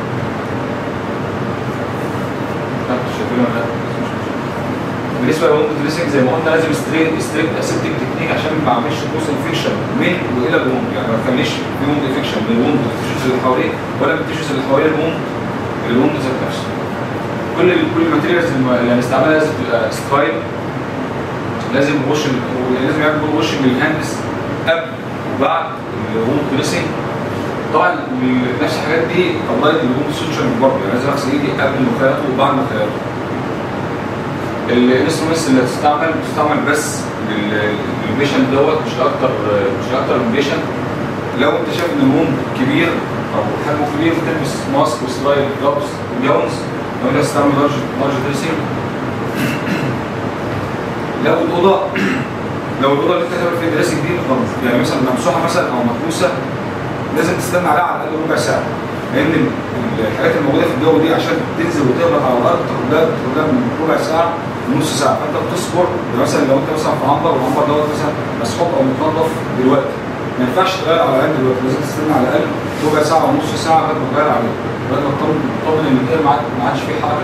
شايفين ولا لا؟ بالنسبه للوند دريسنج زي ما قلنا لازم ستريت ستريت اسيبتك تكنيك عشان ما اعملش كروس انفكشن من والى الوند يعني ما اخليش في وند انفكشن من الوند التيشوز اللي حواليه ولا من التيشوز اللي حوالين الوند الوند ذات نفسه كل ال- كل الماتيريالز اللي هنستعملها لازم تبقى سترايب لازم وش لازم يعمل وش للهاندس قبل وبعد الوند دريسنج طبعا ال- نفس الحاجات دي ابلايد للوند سوتشر برضه يعني لازم اغسل ايدي قبل ما خياطه وبعد ما خياطه الانسترومنتس اللي هتستعمل بتستعمل بس لل- للبيشنت دوت مش لاكتر مش لاكتر من بيشنت لو انت شايف ان الوند كبير او حجمه كبير تلبس ماسك وسترايل جلوفز وجاونز لو انت هتستعمل لارج لارج دريسنج لو الاوضه لو الاوضه اللي انت هتعمل فيها دريسنج دي غلط يعني مثلا ممسوحه مثلا او مكبوسه لازم تستنى عليها على الاقل ربع ساعه لان ال- الحاجات الموجوده في الجو دي عشان تنزل وتهبط على الارض تاخد لها تاخد لها من ربع ساعه لنص ساعه فانت بتصبر يعني مثلا لو انت مثلا في عنبر والعنبر دوت مثلا مسحوق او متنظف دلوقتي ما ينفعش تغير على العين دلوقتي لازم تستنى على الاقل ربع ساعه ونص ساعه لغايه ما تغير عليه لغايه ما تطمن تطمن ان الدنيا ما عاد- ما عادش فيه حركه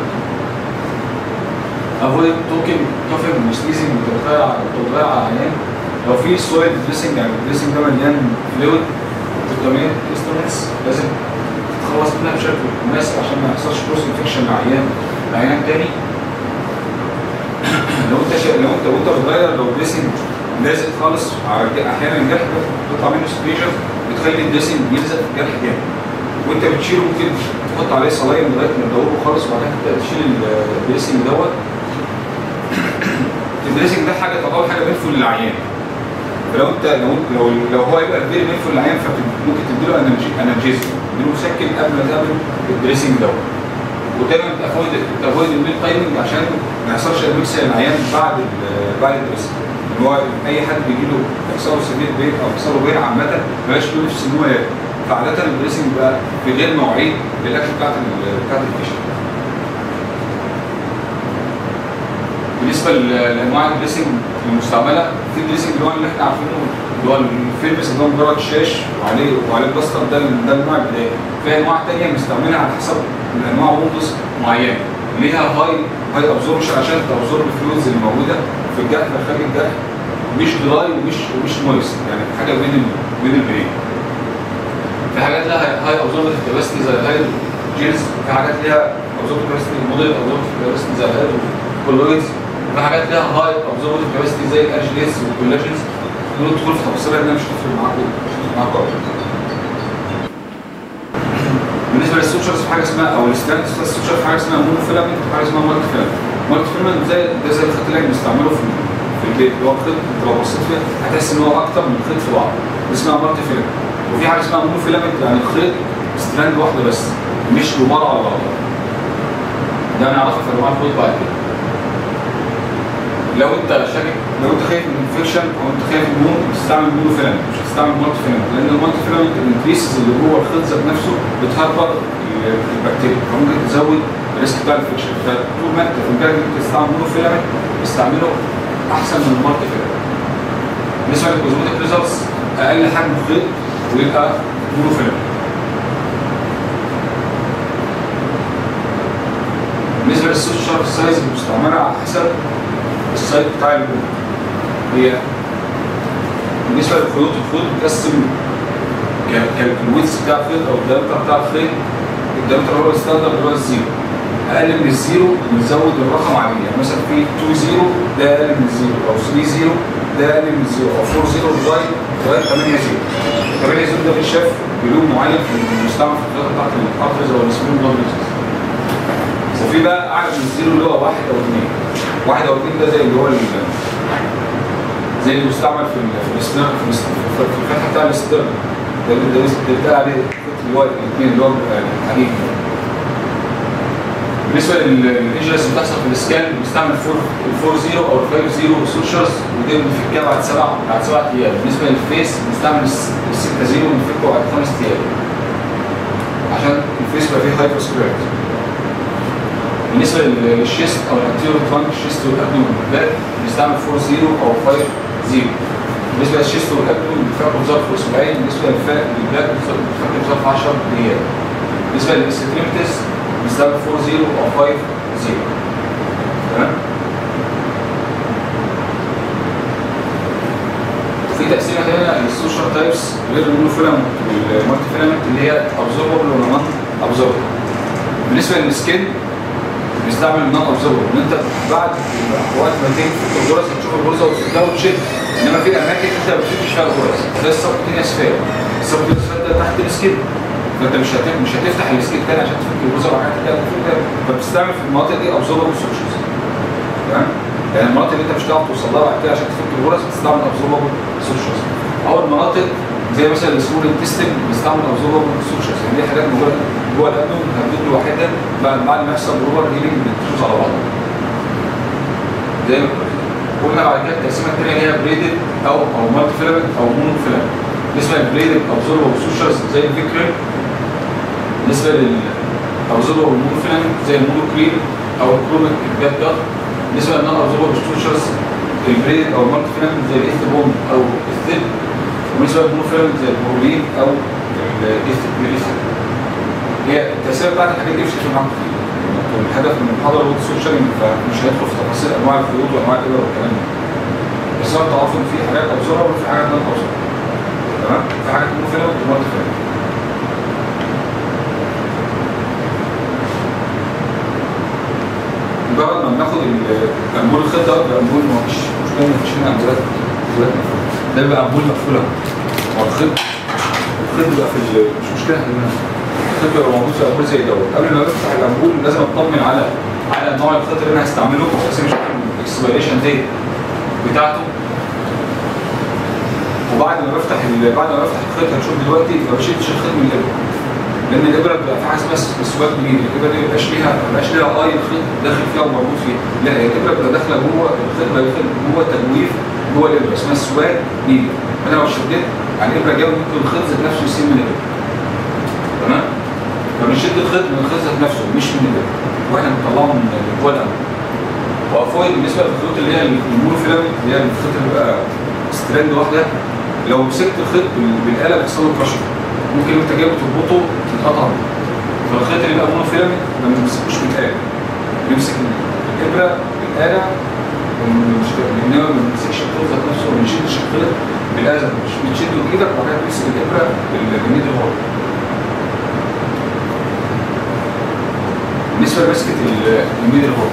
افويد توكينج كافينج وسنيزنج وانت بتغير على وانت بتغير على العيان لو في سويد دريسنج يعني الدريسنج ده مليان فلويد فيتامين انسترومنتس لازم تتخلص منها بشكل مناسب عشان ما يحصلش كروس انفكشن مع عيان مع عيان تاني لو انت شا... لو انت وانت بتغير لو دريسنج لازق خالص على الج- احيانا الجرح بيطلع منه سبريشر بتخلي الدريسنج يلزق في الجرح جامد وانت بتشيله ممكن تحط عليه صلاين لغايه ما تدوره خالص وبعدين تبدا تشيل الدريسنج دوت الدريسنج ده حاجه طبعا حاجه بينفول للعيان فلو انت لو لو لو هو يبقى فيري بينفول للعيان فممكن تديله انرجي انرجيزم تديله مسكن قبل ما تعمل الدريسنج دوت ودايما تافويد تافويد الميل تايمنج عشان ما يحصلش ادمكسيا للعيان بعد ال- بعد الدريسنج ان هو اي حد بيجي له يحصل له سبيل بين او يحصل له بين عامه ما بقاش له نفس ان هو ياكل فعاده الدريسنج بيبقى في غير مواعيد للاكل بتاعت ال- بتاعت البيشنت بالنسبه ل- لانواع الدريسنج المستعمله في الدريسنج اللي هو اللي احنا عارفينه اللي هو الفيلمس اللي هو مجرد شاش وعليه وعليه بلاستر ده ده النوع البدائي في انواع ثانيه بنستعملها على حسب الانواع وندس معينه ليها هاي هاي ابزوربشن عشان تابزورب الفلويدز اللي موجوده في الجرح في خارج الجرح مش دراي ومش ومش مويست يعني حاجه بين ال- بين البرين في حاجات لها هاي ابزوربت كاباسيتي زي الهاي جيلز في حاجات ليها ابزوربت كاباسيتي موديل ابزوربت كاباسيتي زي الهاي كولويدز وفي حاجات ليها هاي ابزوربت كاباسيتي زي الارجليز والكولاجينز دول تدخل في تفاصيل ان انا مش هتفرق معاكم مش هتفرق معاكم أوي. بالنسبه للسوق السوتشرز في حاجه اسمها او الستراند ستراكشر في حاجه اسمها مونو فيلامنت وحاجه اسمها مالتي فيلامنت مالتي فيلامنت زي ده زي الخيط اللي احنا بنستعمله في في البيت اللي هو خيط انت لو بصيت فيها هتحس ان هو اكتر من خيط في بعض دي اسمها مالتي فيلامنت وفي حاجه اسمها مونو فيلامنت يعني خيط ستراند واحده بس مش جمار على بعضها ده هنعرفها في انواع الخيوط بعد كده لو انت شاكك لو انت خايف من انفكشن او انت خايف من مون تستعمل مونو فيلامنت مش هتستعمل مالتي فيلامنت لان المالتي فيلامنت الانكريسز اللي جوه الخيط ذات نفسه بتهربر البكتيريا فممكن تزود الريسك بتاع الانفكشن فطول ما انت في بالك انت تستعمل مونو فيلامنت استعمله احسن من المالتي فيلامنت بالنسبه للكوزمتيك ريزلتس اقل حجم خيط ويبقى مونو فيلامنت بالنسبه للسوشيال سايز المستعمله على حسب السايز بتاع البوم هي بالنسبه للخيوط الخيوط بتقسم الويتس بتاع الخيط او الدايمتر بتاع الخيط الدايمتر هو الستاندرد اللي هو الزيرو اقل من الزيرو بنزود الرقم عليه يعني مثلا في 2 زيرو ده اقل من الزيرو او 3 زيرو ده اقل من الزيرو او 4 زيرو لغايه لغايه 8 زيرو 8 زيرو ده بيتشاف بلون معين في المستعمل في الخيوط بتاعت القطرز او السمول بابلز وفي بقى اعلى من الزيرو اللي هو واحد او اثنين واحد او اثنين ده زي اللي هو زي اللي مستعمل في في الاستر في الفتحه بتاع الاستر ده اللي بتاع عليه اللي هو الاثنين اللي هو الحديد بالنسبه للايجرس اللي بتحصل في السكان بنستعمل 4 0 او 5 0 سوشرز ودي بنفكها بعد سبع بعد سبع ايام بالنسبه للفيس بنستعمل 6 0 بنفكه بعد خمس ايام عشان الفيس بقى فيه هايبر سكيورتي بالنسبه للشيست او الانتيريور ترانك الشيست والابدومن ده بنستعمل 4 0 او 5 0 بالنسبه للشيست والابدومن بنفكه بظرف اسبوعين بالنسبه للفاء للباك بنفكه بظرف 10 ايام بالنسبه للاكستريمتيز بنستعمل 4 0 او 5 0 تمام في تقسيمه هنا للسوشيال تايبس غير المونو فيلامنت والمالتي فيلامنت اللي هي ابزوربل ولا نون ابزوربل بالنسبه للسكين بيستعمل النون ابزوربل ان انت بعد وقت ما تيجي في الغرز هتشوف الغرزه وتبدا وتشد انما في اماكن انت ما بتشدش فيها الغرز زي السبكوتينيوس فات السبكوتينيوس فات ده تحت السكين فانت مش هتف... مش هتفتح السكين تاني عشان تفك الغرزه وحاجات كده فبتستعمل في المناطق دي ابزوربل سوشيالز تمام يعني المناطق اللي انت مش هتعرف توصل لها بعد كده عشان تفك الغرز بتستعمل ابزوربل سوشيالز او المناطق زي مثلا السمول انتستين بنستعمل ابزوربل سوشيالز يعني دي حاجات موجوده جوه الابدوم هتدوب لوحدها بعد بعد ما يحصل اوفر هيلينج بتفوز على بعضها زي ما قلنا بعد كده التقسيمه الثانيه اللي هي بريدد او او مالتي فيلامنت او مونو فيلامنت بالنسبه للبريدد ابزوربل سوشيالز زي الفيكرين بالنسبه للابزوربل والمونو فيلامنت زي المونوكريل او الكروميك الجاد ده بالنسبه للنون ابزوربل سوشيالز البريدد او المالتي فيلامنت زي الاثيبون او الثيب وبالنسبه للمونو فيلامنت زي البروبلين او الاثيب هي التأثير بتاعت الحاجات دي مش هتفرق معاكم كتير الهدف من المحاضرة هو السوشيالينج فمش هيدخل في تفاصيل انواع الخيوط وانواع الابر والكلام ده بس هو تعرف ان في حاجات ابزورها وفي حاجات نون ابزورها تمام في حاجات مو فيلم ومالتي فيلم مجرد ما بناخد الامبول الخيط ده بيبقى امبول ما فيش مشكله مفيش هنا امبولات امبولات ده بيبقى امبول مقفوله هو الخيط الخيط بيبقى في مش مشكله هنا الخيط بيبقى موجود في امبول زي دوت قبل ما بفتح الامبول لازم اطمن على على نوع الخيط اللي انا هستعمله بس مش الاكسبيريشن ديت بتاعته وبعد ما بفتح ال- بعد ما بفتح الخيط هنشوف دلوقتي ما بشيلش الخيط من الابره لان الابره بتبقى فيها حاجه اسمها سواك جديد الابره دي ما بيبقاش ليها ما بيبقاش ليها اي الخيط داخل فيها ومربوط فيها لا هي الابره بتبقى داخله جوه الخيط بقى داخل جوه تجويف جوه الابره اسمها سواك نيدل انا لو شديت على الابره جامد ممكن الخيط ذات نفسه يسيب من الابره تمام فبنشد الخيط من الخيط ذات نفسه مش من الابره واحنا بنطلعه من جوه الامر وافويد بالنسبه للخيوط اللي هي المونو فيلامنت اللي هي الخيط اللي بيبقى ستراند واحده لو مسكت الخيط بال- بالاله بيحصل له كراشر ممكن انت جايبه تربطه تتقطع فالخيط اللي بيبقى مونو فيلامنت ما بنمسكوش بالاله نمسك الابره بالاله ومش انما ما بنمسكش الخيط ذات نفسه ما بنشدش الخيط بالاله ذات نفسه بتشده بايدك وبعد كده تمسك الابره بال- بالنيد الهواء بالنسبه لمسكه ال- الميد الهواء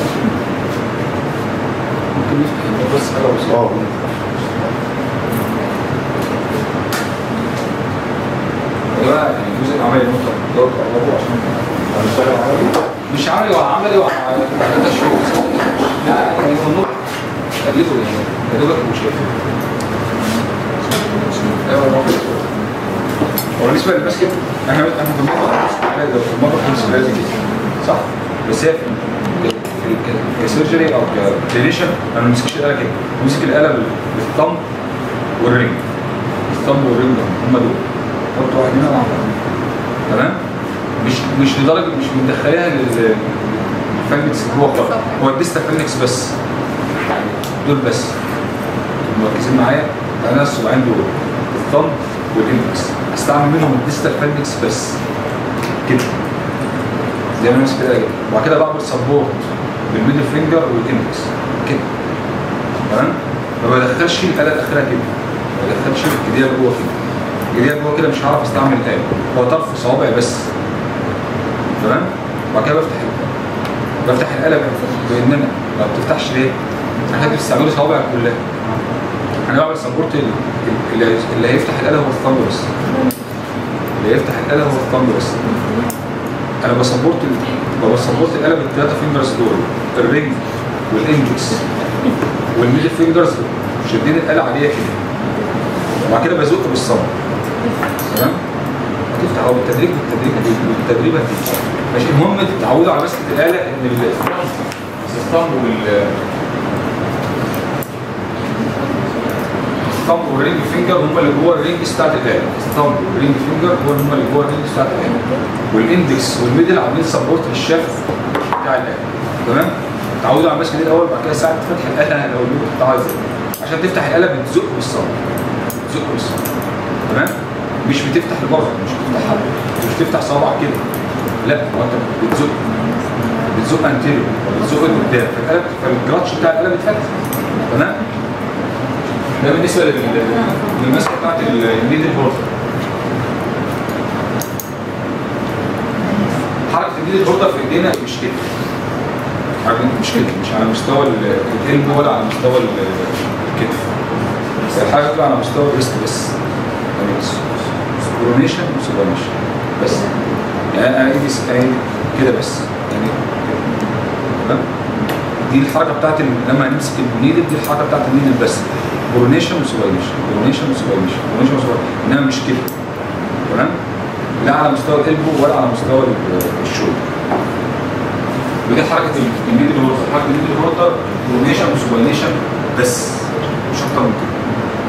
ممكن نفتح الباب بس حاجه بسيطه
اه
يا جماعه يعني الجزء عملي نقطه دور قربوا عشان هنشتغل عملي مش عملي ولا عملي ولا ثلاث شهور لا يعني في النص قلبه يعني يا دوبك مش هو بالنسبه للباسكت احنا احنا في المطبخ في المطبخ بنمسك لازم صح بس هي في في كسيرجري او ككلينيشن انا ما بمسكش الاله كده بمسك الاله بالثumb والرينج الثumb والرينج هم دول حط واحد هنا وواحد هنا تمام مش مش لدرجه مش مدخلاها للفنكس جوه خالص هو الديستا فنكس بس دول بس مركزين معايا انا الصباعين دول الثumb والاندكس استعمل منهم الديستال فنكس بس كده زي ما انا ماسك كده كده وبعد كده بعمل سبورت بالميدل فينجر والاندكس كده تمام ما بدخلش الاله الاخيره كده ما بدخلش الايديا جوه كده الايديا جوه كده مش هعرف استعمل الاله هو طرف صوابعي بس تمام وبعد كده بفتح بفتح الاله بان انا ما بتفتحش ليه؟ عشان بتستعملوا صوابعك كلها انا بعمل سبورت اللي, اللي هيفتح الاله هو الثumb بس اللي هيفتح الاله هو الثumb بس انا بسبورت ال- بسبورت الاله بالثلاثه فينجرز دول الرينج والاندكس والميدل فينجرز شادين الاله عليها كده وبعد كده بزق بالصبر تمام هتفتح هو بالتدريج بالتدريج بالتدريب هتفتح ماشي المهم تتعودوا على مسكه الاله ان الثumb وال الثumb والرينج فينجر هم اللي جوه الرينج بتاعت الاله الثumb والرينج فينجر هم اللي جوه الرينج بتاعت الاله والاندكس والميدل عاملين سبورت للشاف بتاع الاله تمام تعودوا على المسكه دي الاول بعد كده ساعه فتح الاله لو اللوك بتاعها ازاي عشان تفتح الاله بتزق بالصبر بتزق بالصبر تمام مش بتفتح لبره مش بتفتح حد مش بتفتح صوابعك كده لا هو انت بتزق بتزق انتيريور بتزق لقدام فالاله فالجراتش بتاع الاله بيتفتح تمام ده بالنسبه لل- للمسكه بتاعت الميدل بورد حركه الميدل بوردر في ايدينا مش كده حركه مش كده مش على مستوى ال- القلب ولا على مستوى ال- الكتف بس الحاجه بتبقى على مستوى الريست بس يعني سبرونيشن وسبرونيشن بس يعني انا ايدي س- يعني كده بس يعني كده. تمام دي الحركه بتاعت ال- لما هنمسك النيدل دي الحركه بتاعت النيدل بس برونيشن وسبرونيشن برونيشن وسبرونيشن برونيشن وسبرونيشن انما مش كده تمام لا على مستوى القلب ولا على مستوى ال- الشولدر ودي حركه الميدل هورتر حركه الميدل هورتر برونيشن وسبرونيشن بس مش اكتر من كده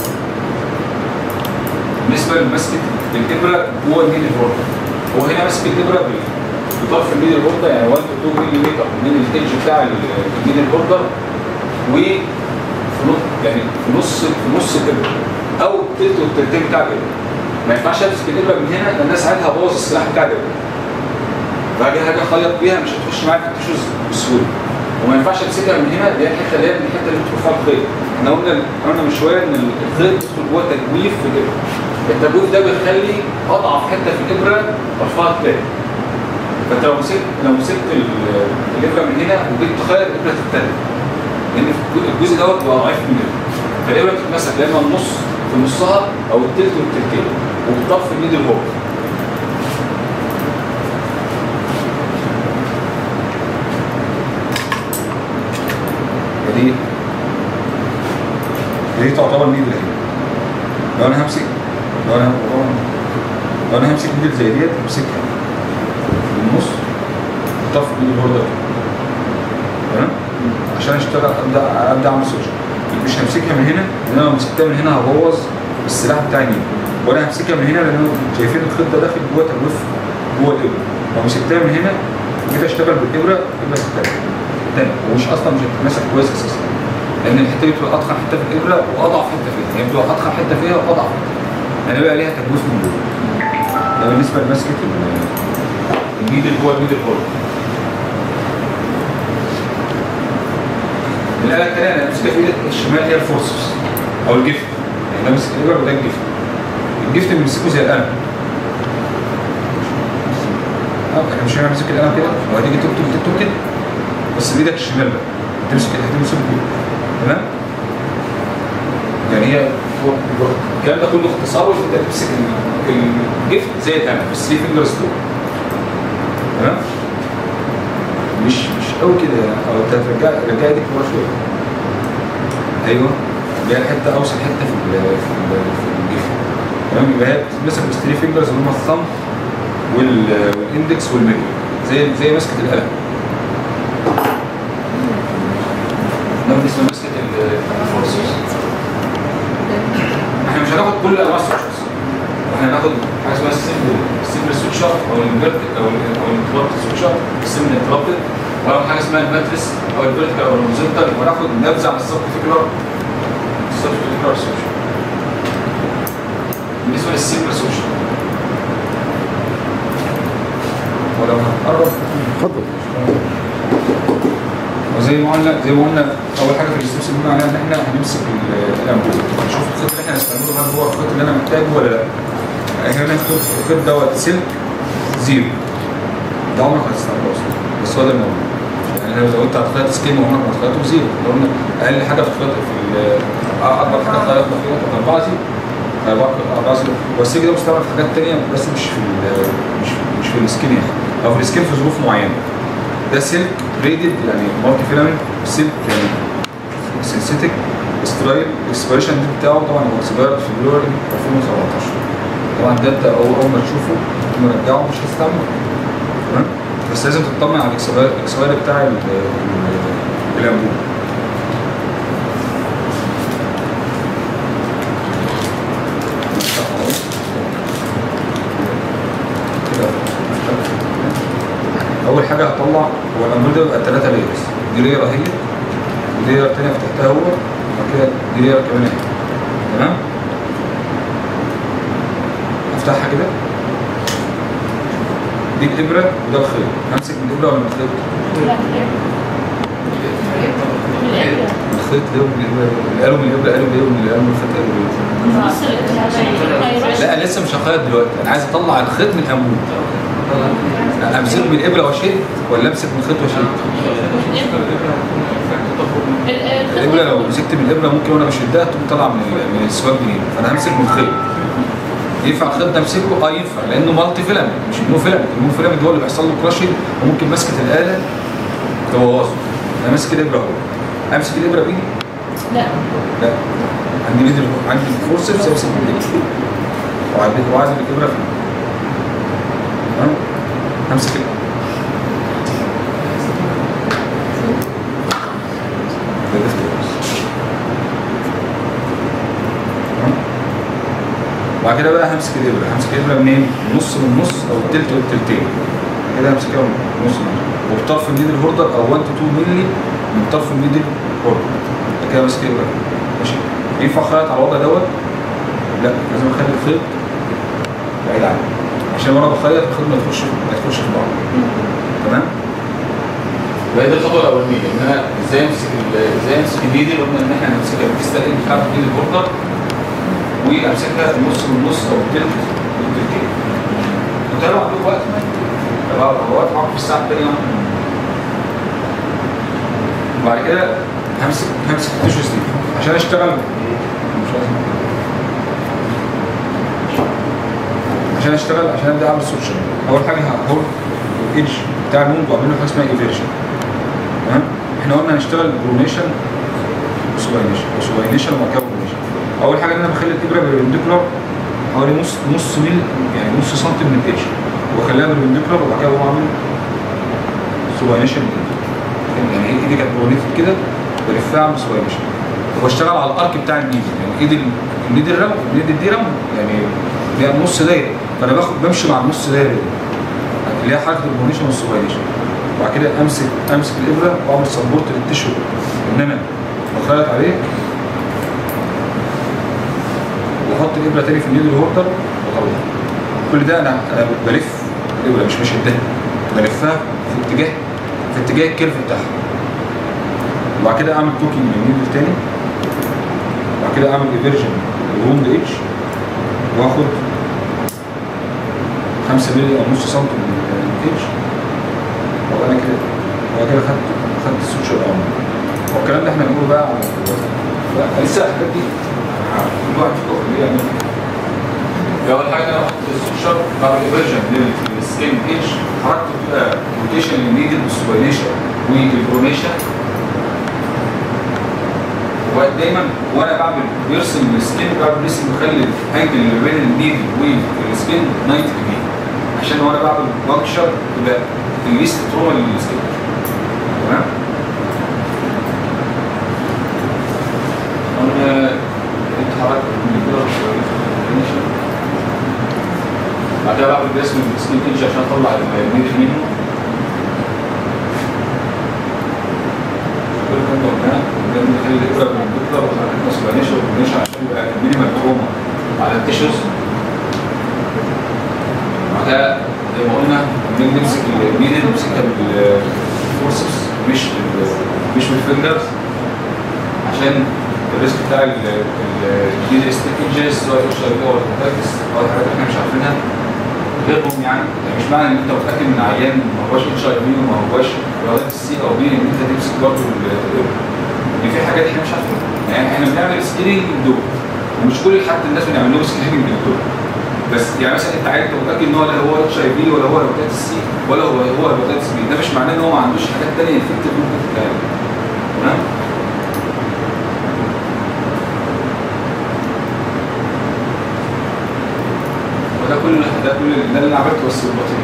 بالنسبه لمسكه الابره جوه الميدل هورتر هو هنا ماسك الابره بال- بطرف الميدل هورتر يعني 1 تو 2 ملم من الايدج بتاع ال- الميدل هورتر و في نص يعني في نص في نص الابره او تلت والتلتين بتاع الابره ما ينفعش امسك الابره من هنا لان الناس ساعتها هبوظ السلاح بتاع الابره فاجي حاجه اخيط بيها مش هتخش معايا في التشوز بسهوله وما ينفعش امسكها من هنا اللي هي الحته اللي هي من الحته اللي بتدخل فيها الخيط احنا قلنا قلنا من شويه ان الخيط بيدخل جوه تجويف في الابره التجويف ده بيخلي اضعف حته في الابره رفعها تاني فانت لو مسكت لو مسكت ال- الابره من هنا وجيت تخيط الابره تتنى لان الجزء دوت بيبقى ضعيف من الابره فالابره بتتمسك يا اما النص في نصها او التلت والتلتين وبتطف الميدل هو فدي دي تعتبر نيدل اهي لو انا همسك لو انا لو انا همسك نيدل زي ديت همسكها في النص طف نيدل هوردر تمام عشان اشتغل ابدا ابدا اعمل سويتش مش همسكها من هنا لان انا لو مسكتها من هنا هبوظ السلاح بتاعي مين وانا همسكها من هنا لان أنا شايفين الخيط ده داخل جوه تجويف جوه الابره لو مسكتها من هنا وجيت اشتغل بالابره يبقى تتاني تاني ومش اصلا مش هتتمسك كويس اساسا لان الحته دي بتبقى اضخم حته في الابره واضعف حته فيها هي بتبقى اضخم حته فيها واضعف حته لان بقى ليها تجويف من جوه ده بالنسبه لمسكه ال- الميدل جوه الميدل هول الآلة الثانية أنا ماسكها في إيدي الشمال هي الفورسس أو الجفت يعني ده ماسك الإبرة وده الجفت الجفت بنمسكه زي القلم اه احنا مش هنمسك القلم كده وهتيجي تكتب تكتب كده بس بإيدك الشمال بقى تمسك هتمسك كده تمام يعني هي هو الكلام ده كله اختصار وانت تمسك في الجفت زي الامل في الثري فينجرز دول تمام مش مش قوي كده او انت هترجع رجع ايدك ورا شويه ايوه اللي هي الحته اوسط حته في ال في ال في الجفت تمام يبقى هي بتتمسك بالثري فينجرز اللي هم الثumb وال- والاندكس والميدل زي زي مسكه القلم ده بالنسبه لمسكه الفورسز احنا مش هناخد كل انواع السويتشز احنا هناخد حاجه اسمها السيمبل السيمبل سويتشر او الانفيرت او ال- او الانترابت سويتشر السيمبل انترابت وهناخد حاجه اسمها الماتريس او الفيرتيكال او الهوريزونتال وناخد نبذه عن السبكتيكولار السبكتيكولار سويتشر بالنسبه للسيمبل سويتشر ولو هنقرب
اتفضل
وزي ما قلنا زي ما قلنا اول حاجه في الستبس اللي قلنا عليها ان احنا هنمسك ال- الانبوب نشوف الخيط اللي احنا هنستعمله هل هو الخيط اللي انا محتاجه ولا لا احنا هناخد الخيط دوت سلك زيرو ده عمرك ما هتستعمله اصلا بس هو ده الموضوع يعني لو انت هتخيط سكين وعمرك ما هتخيطه زيرو لو قلنا اقل حاجه بتخيط في ال- اكبر حاجه خيطنا فيها كانت 4 زيرو 4 زيرو والسلك ده مستعمل في حاجات ثانيه بس مش في ال- مش في مش في السكين يعني او في السكين في ظروف معينه ده سلك ريدد يعني مالتي فيلامنت سلك يعني سينثيتك سترايل الاكسبيريشن دي بتاعه طبعا هو اكسبيرد في فبراير 2017 طبعا ده انت اول اول ما تشوفه مرجعه مش هتستعمله تمام بس لازم تطمن على الاكسبير الاكسبير بتاع ال- ال- الانبوب كده. اول حاجه هطلع هو الانبوب ده بيبقى ثلاثه لايرز دي ليره هي ودي ليره ثانيه فتحتها هو وبعد كده دي ليره كمان اهي تمام افتحها كده دي الابره وده الخيط همسك من الابره ولا من الخيط؟ الخيط ده من الابره قالوا من الابره قالوا ليه ومن اللي قالوا من الخيط قالوا ليه لا لسه مش هخيط دلوقتي انا عايز اطلع الخيط من الانبوب امسكه من الابره واشد ولا امسك من الخيط واشد؟ الابره لو مسكت من الابره ممكن وانا بشدها تقوم طالعه من ال- من السواق جديد فانا همسك من الخيط ينفع الخيط ده امسكه؟ اه ينفع لانه مالتي فيلامنت مش مونو فيلامنت المونو فيلامنت هو اللي بيحصل له كراشنج وممكن مسكه الاله تبوظه انا ماسك الابره اهو امسك الابره بايدي؟
لا
لا عندي ميدل عندي فورسبس امسك بايدي وعندي وعندي الابره فين تمام همسك الابره ده الاختلاف. تمام؟ وبعد كده بقى همسك الابره همسك الابره منين؟ نص من نص او التلت والتلتين بعد كده همسكها من نص من نص وبطرف النيدل هوردر او 1 تو 2 مللي من طرف النيدل هوردر بعد كده ماسك الابره ماشي ينفع اخيط على الوضع دوت؟ لا لازم اخلي الخيط بعيد عني عشان وانا بخيط الخيط ما يخش ما يخش في بعض تمام؟
يبقى دي الخطوه الاولانيه ان انا ازاي امسك ال- ازاي امسك
النيدل قلنا ان احنا هنمسكها بالكيستالين بتاعت النيدل هوردر وامسكها نص من نص او التلت والتلتين وتابع عندكم وقت تابع وقت معاكم في الساعه الثانيه وبعد كده همسك همسك التيشو ستيك عشان اشتغل مش لازم عشان اشتغل عشان ابدا اعمل سوشيال اول حاجه هقول الايدج بتاع المونج واعمل له حاجه اسمها ايفيرجن تمام احنا قلنا هنشتغل برونيشن وسوباينيشن وسوباينيشن وبعد كده برونيشن اول حاجه ان انا بخلي الابره بربنديكولار حوالي نص نص ميل يعني نص سنتي من الايدج واخليها بربنديكولار وبعد كده اقوم اعمل سوباينيشن يعني ايه ايدي كانت برونيتد كده بلفها اعمل سوباينيشن وبشتغل على الارك بتاع النيدل يعني ايد ال- النيدل راوند النيدل دي راوند يعني هي نص دايره فانا باخد بمشي مع النص دايره دي اللي هي حركه البرونيشن والسوباينيشن وبعد كده امسك امسك الابره واعمل سبورت للتشو ان انا بخيط عليه واحط الابره تاني في النيدل هوردر واطلع كل ده انا انا بلف الابره مش بشدها بلفها في اتجاه في اتجاه الكيرف بتاعها وبعد كده اعمل كوكينج للنيدل تاني وبعد كده اعمل ايفيرجن الروند ايدج واخد 5 مللي او نص سم من الايدج وابقى انا كده وبعد كده خدت خدت السوتشر الاول هو الكلام ده احنا بنقوله بقى على لا لسه الحاجات دي كل واحد فيكم اللي يعمل يبقى اول حاجه انا احط السوشر بعمل ايفرجن للسكين ايدج حركته بتبقى روتيشن للنيدل والسوبينيشن والبرونيشن ودايما وانا بعمل بيرسم السكين بعمل ريسم بخلي الانجل اللي بين النيدل والسكين 90 ديجري عشان وانا بعمل بانكشر يبقى الليست تروما للسكين تمام قلنا انت حركت من كده والبرونيشن بعد كده بعمل رسم السكين ايدج عشان اطلع النيدل منه كل كام قلنا ده بنخلي الابره من البكره وحركتنا سبانيشن وبنيشن عشان يبقى المينيمال تروما على التيشوز بعدها زي ما قلنا بنيجي نمسك النيدل نمسكها بالفورسبس مش بال- مش بالفingers عشان الريسك بتاع النيدل ستيكنجز سواء اتش اي في او الهيباتايتس او الحاجات اللي احنا مش عارفينها غيرهم يعني يعني مش معنى ان انت متاكد من عيان ما هوش اتش اي في وما هوش هيباتايتس سي او بي ان انت تمسك برضه الابره ان في حاجات احنا مش عارفينها يعني احنا بنعمل سكريننج دول ومش كل حتى الناس بنعمل لهم سكريننج دول بس يعني مثلا انت عايز تبقى متاكد ان هو لا هو اتش اي في ولا هو هيباتايتس سي ولا هو هو هيباتايتس بي ده مش معناه ان هو ما عندوش حاجات ثانيه افكتيف ممكن تتعمل تمام وده كل ده كل ده اللي انا عملته بس بالبطيء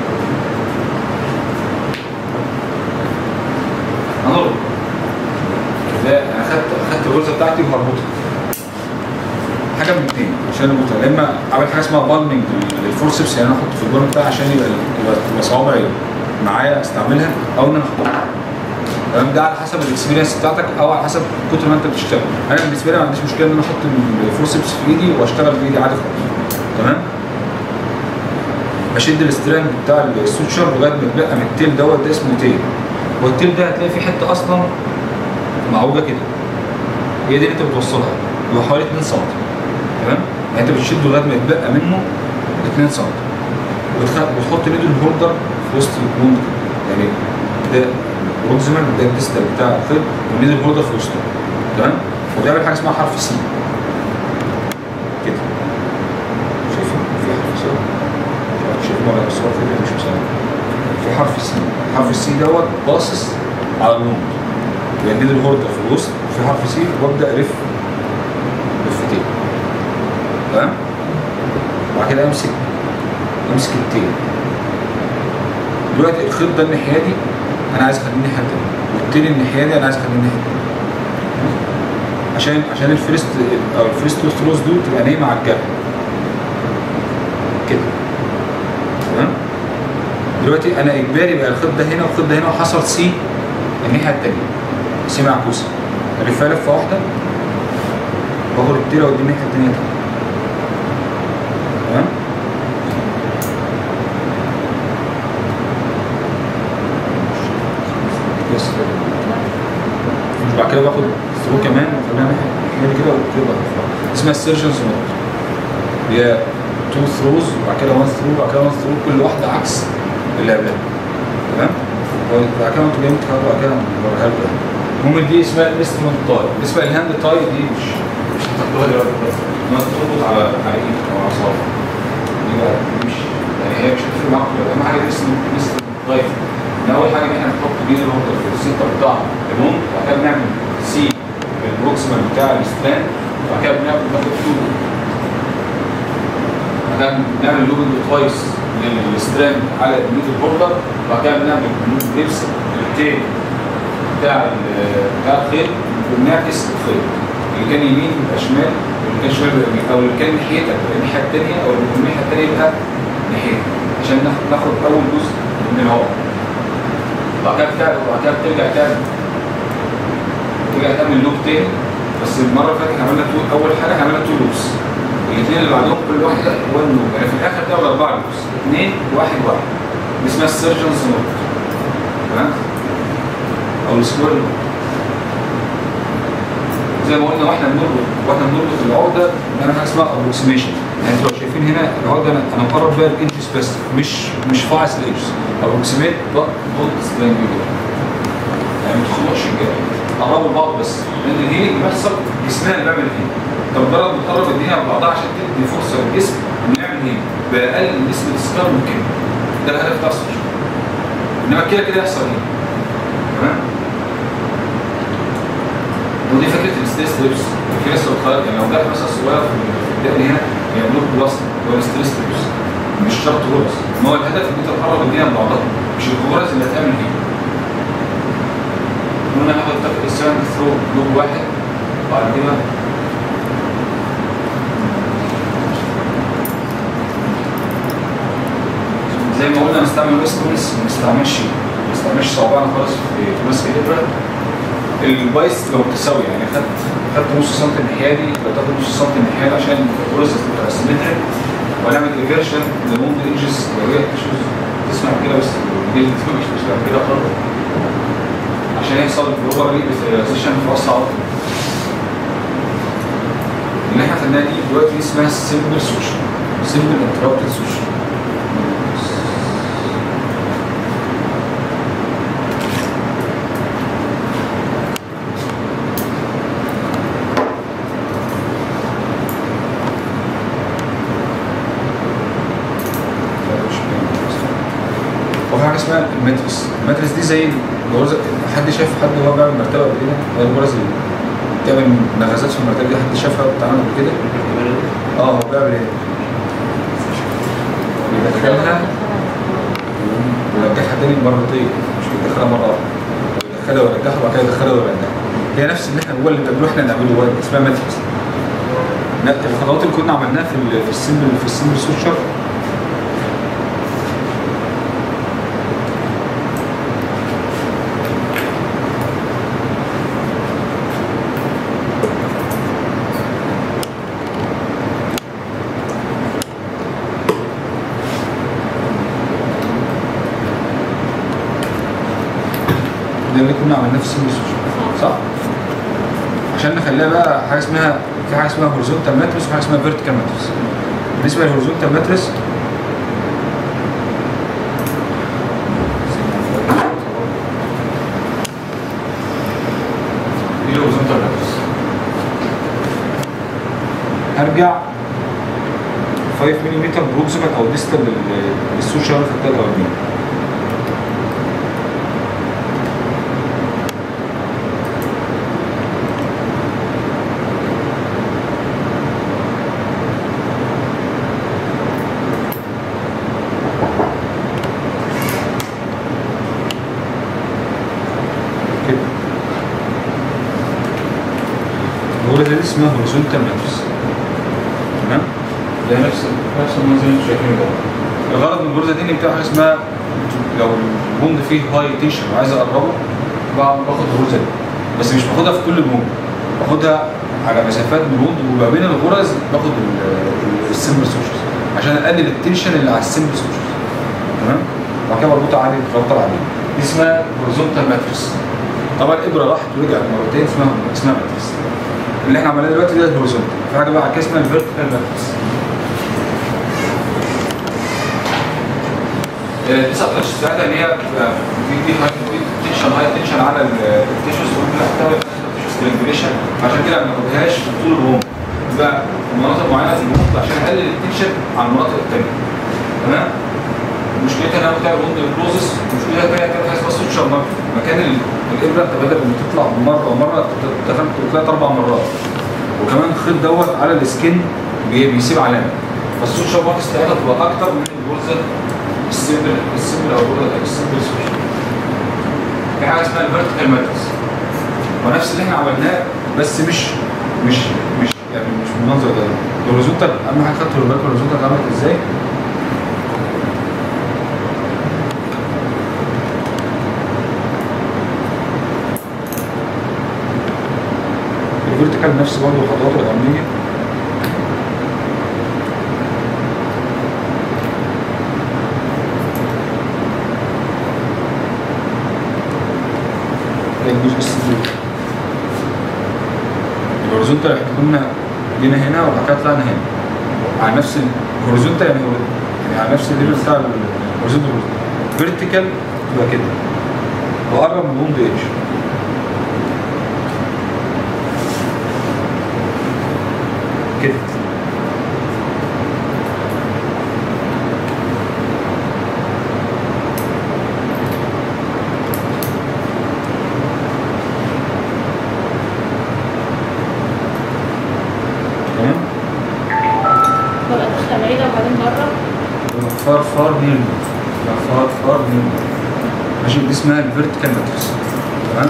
هنربط ده انا خدت خدت الغرزه بتاعتي وهربطها حاجه من الاثنين عشان اربطها يا اما اعمل حاجه اسمها بالمنج للفورسبس يعني انا احط في الجون بتاعي عشان يبقى يبقى يبقى صوابعي معايا استعملها او ان انا احطها تمام ده على حسب الاكسبيرينس بتاعتك او على حسب كتر ما انت بتشتغل انا بالنسبه لي ما عنديش مشكله ان انا احط الفورسبس في ايدي واشتغل بايدي عادي خالص تمام بشد الاستراند بتاع السوتشر لغايه ما يتبقى من التيل دوت ده اسمه تيل والتيل ده هتلاقي فيه حته اصلا معوجه كده هي دي اللي انت بتوصلها هو حوالي 2 سم تمام يعني انت بتشده لغايه ما يتبقى منه 2 سم وتخ- وتحط نيدل هولدر في وسط الجون كده يعني ده بروكسيمال ده الديستال بتاع الخيط والنيدل هولدر في وسطه تمام وبيعمل حاجه اسمها حرف سي كده شايفين في حرف سي شايفين ولا الصور كده مش مساعد في حرف سي حرف السي دوت باصص على النور يعني النيدل هولدر في الوسط وفي حرف سي وابدا الف لفتين تمام وبعد كده امسك امسك التيل دلوقتي الخيط ده الناحيه دي انا عايز اخليه الناحيه التانيه والتيل الناحيه دي انا عايز اخليه الناحيه التانيه عشان عشان الفيرست او الفيرست ثروز دول تبقى نايمه على الجرح كده تمام دلوقتي انا اجباري بقى الخيط ده هنا والخيط ده هنا وحصل سي الناحيه التانيه سي معكوسه الفها لفه واحده واخد التيره وادي الناحيه التانيه تاني تمام بس بعد كده باخد ثرو كمان وخليها ناحيه كده وكده اسمها السيرجنز نوت هي تو ثروز وبعد كده وان ثرو وبعد كده وان ثرو كل واحده عكس اللي قبلها تمام وبعد كده انتوا جايين تخرجوا بعد كده نوريها لكم المهم دي اسمها الانسترومنت تاي بالنسبه للهاند تاي دي مش مش هتحطوها دلوقتي ما تربط على على ايدك او على صابعك دي بقى مش يعني هي مش هتفرق معاك اهم حاجه الانسترومنت تاي ان اول حاجه ان احنا نحط جيل الهولدر في السنتر بتاع المون وبعد كده بنعمل سي البروكسيمال بتاع الستان وبعد كده بنعمل ناخد تو بعد كده بنعمل لوبنج توايس للستراند على الميدل بوردر وبعد كده بنعمل نفس التيل بتاع ال- بتاع الخيط وبنعكس الخيط اللي كان يمين يبقى شمال واللي كان شمال يبقى يمين او اللي كان ناحيتك يبقى الناحيه الثانيه او اللي كان الناحيه الثانيه يبقى ناحيتك عشان ناخد ناخد اول جزء من العقد وبعد كده بتعمل وبعد كده بترجع تعمل ترجع تعمل لوب تاني بس المره اللي فاتت عملنا تو اول حاجه عملنا تو لوبس الاثنين اللي بعدهم كل واحده وان لوب يعني في الاخر تعمل اربع لوبس اثنين واحد واحد دي اسمها السيرجنز نوت تمام او السكوير نوت زي ما قلنا واحنا بنربط واحنا بنربط العقده بنعمل حاجه اسمها ابروكسيميشن يعني انتوا لو شايفين هنا العقده انا انا مقرب بيها الانتس بس مش مش فاعس الايدجز ابروكسيميت نوت سترانجولار يعني ما تخلقش الجبل قربوا لبعض بس لان الهيلينج بيحصل جسمنا اللي بيعمل الهيلينج انت مجرد بتقرب الدنيا ببعضها عشان تدي فرصه للجسم انه يعمل تعمل هنا باقل نسبه اسكار ممكن ده الهدف بتاع السوشيال انما كده كده يحصل هنا تمام ودي فكره الستريس تريبس في ناس بتخيل يعني لو جت مثلا صغيره في الدقن هنا يعملوا لك بلاست اللي هو الستريس تريبس مش شرط غرز ما هو الهدف ان انت تقرب الدنيا من بعضها مش الغرز اللي هتعمل هنا هنا هاخد تاخد الساند ثرو لوب واحد وبعد كده زي ما قلنا نستعمل ويست تونس ما نستعملش ما نستعملش صوابعنا خالص في في ماسك الابره البايس لو متساوي يعني خدت خدت نص سنتي الناحيه دي لو تاخد نص سنتي الناحيه دي عشان الغرز تبقى سيمتريك ونعمل انفيرشن لموند ايدجز لو هي تشوز تسمع كده بس الجلد مش تسمع كده خالص عشان يحصل جلوبال ريبيزيشن في اسرع وقت اللي احنا خدناها دي دلوقتي اسمها سيمبل سوشيال سيمبل انتربتد سوشيال وفي حاجه اسمها الماتريس الماتريس دي زي الغرزه حد شاف حد وهو بيعمل مرتبه قبل كده هي الغرز اللي بتعمل نغزات في المرتبه دي حد شافها بتتعمل قبل كده اه هو بيعمل ايه؟ بيدخلها ويرجعها تاني مرتين مش بيدخلها مره واحده بيدخلها ويرجعها وبعد كده يدخلها ويرجعها هي نفس اللي احنا هو اللي بنعمله احنا نعمله هو اسمها ماتريس لا الخطوات اللي كنا عملناها في ال- في السيمبل في السيمبل سوتشر ده اللي كنا عملناه في السيمبل سوشيال صح؟ عشان نخليها بقى حاجه اسمها في حاجه اسمها هوريزونتال ماتريس وحاجه اسمها فيرتيكال ماتريس بالنسبه للهوريزونتال ماتريس دي الهوريزونتال ماتريس هرجع 5 ملم بروكسيمال او ديستال للسوشيال اللي خدتها الاولانيه كده الغرزة دي اسمها هوريزونتال ماتريس تمام
ده نفس نفس المنظر اللي انتوا شايفينه ده
الغرض من الغرزة دي ان بتبقى حاجة اسمها لو البوند فيه هاي تنشن وعايز اقربه بقى- باخد الغرزة دي بس مش باخدها في كل البوند باخدها على مسافات من البوند وما بين الغرز باخد ال- السمبل سوشيال عشان اقلل التنشن اللي على السمبل سوشيال تمام وبعد كده بربطها عادي بربطها عادي دي اسمها هوريزونتال ماتريس طبعا الابره راحت ورجعت مرتين اسمها اسمها ماتريس اللي احنا عملناه دلوقتي ده الهوريزونتال في حاجه بقى على كده اسمها الفيرتيكال ماتريس التسع تاتش بتاعتها ان هي بتبقى في في هاي في تنشن هاي تنشن على التيشوز وبتحتوي سترينجريشن عشان كده ما ناخدهاش في طول الروم بقى في مناطق معينه في الروم عشان اقلل التنشن على المناطق الثانيه تمام مشكلتها انها بتعمل روند كلوزس مشكلتها الثانيه كانت حاجه اسمها سوتشر مارك مكان ال- الابره انت بدل ما تطلع مره ومره تفهم ثلاث اربع مرات وكمان الخيط دوت على السكين بي- بيسيب علامه فالسوتشر ماركس بتاعتها بتبقى اكتر من الغرزه السيمبل السيمبل او الغرزه السيمبل سوتشر في حاجه اسمها الفيرتيكال ماتريكس ونفس اللي احنا عملناه بس مش مش مش يعني مش بالمنظر ده الهوريزونتال اهم حاجه خدت بالك الهوريزونتال اتعملت ازاي الفيرتيكال نفس برضه الخطوات الاولانيه ده الجزء السفلي الهوريزونتال احنا كنا جينا هنا وبعد كده طلعنا هنا على نفس الهوريزونتال يعني يعني على نفس الليفل بتاع الهوريزونتال فيرتيكال تبقى كده وقرب من الوند ايدج كده
من فار فار من ماشي دي اسمها الفيرتيكال ماتريكس تمام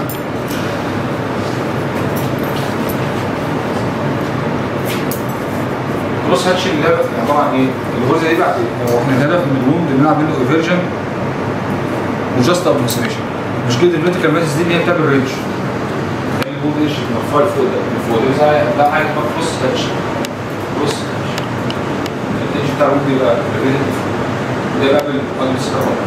بص هاتش اللي هي عباره عن ايه؟ الغرزه دي بعد ايه؟
هو احنا الهدف من الوند ان انا اعمل له ايفيرجن وجاست ابروكسيميشن مشكله الفيرتيكال ماتريكس دي ان هي بتعمل رينج
البوم ايش المرفوع لفوق ده لفوق ده زي ده حاجه اسمها بص هاتش بص الاتش بتاع الوند يبقى ريليتيف ده بقى بالقلب السكرات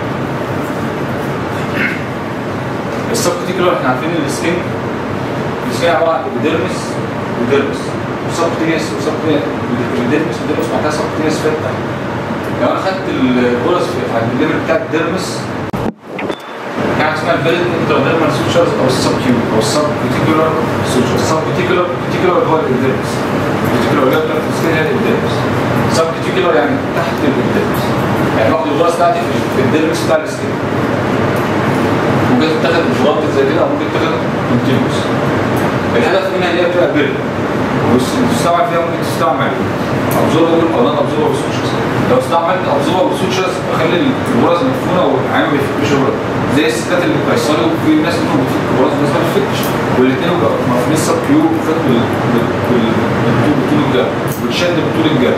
السبكتيكولار احنا عارفين السكين السكين عباره عن ابيديرمس وديرمس وسبكتينيس وسبكتينيس وديرمس وديرمس بعدها سبكتينيس فتا لو انا خدت الغرز في على الليفل بتاع الديرمس كان اسمها البيرد انتراديرمال سوتشرز او السب كيو او السب بيتيكولار سوتشرز السب بيتيكولار بيتيكولار هو الديرمس بيتيكولار اللي هي بتاعت السكين هي الديرمس سب بيتيكولار يعني تحت الديرمس يعني باخد الغرز بتاعتي في- في الديرمس بتاع السكين ممكن تتاخد مش زي كده او ممكن تتاخد كونتينوس الهدف منها ان هي بتبقى بيرد وتستعمل فيها ممكن تستعمل ابزوربل او نون ابزوربل سوتشرز لو استعملت ابزوربل سوتشرز بخلي الغرز مدفونه والعين ما بيفكش غرز زي الستات اللي بيصلوا وفي ناس منهم بتفك غرز وناس ما بتفكش والاثنين بيبقوا مرفوعين سب كيو وفك بال- بال- بال- بالطول بطول الجرح وتشد بطول الجرح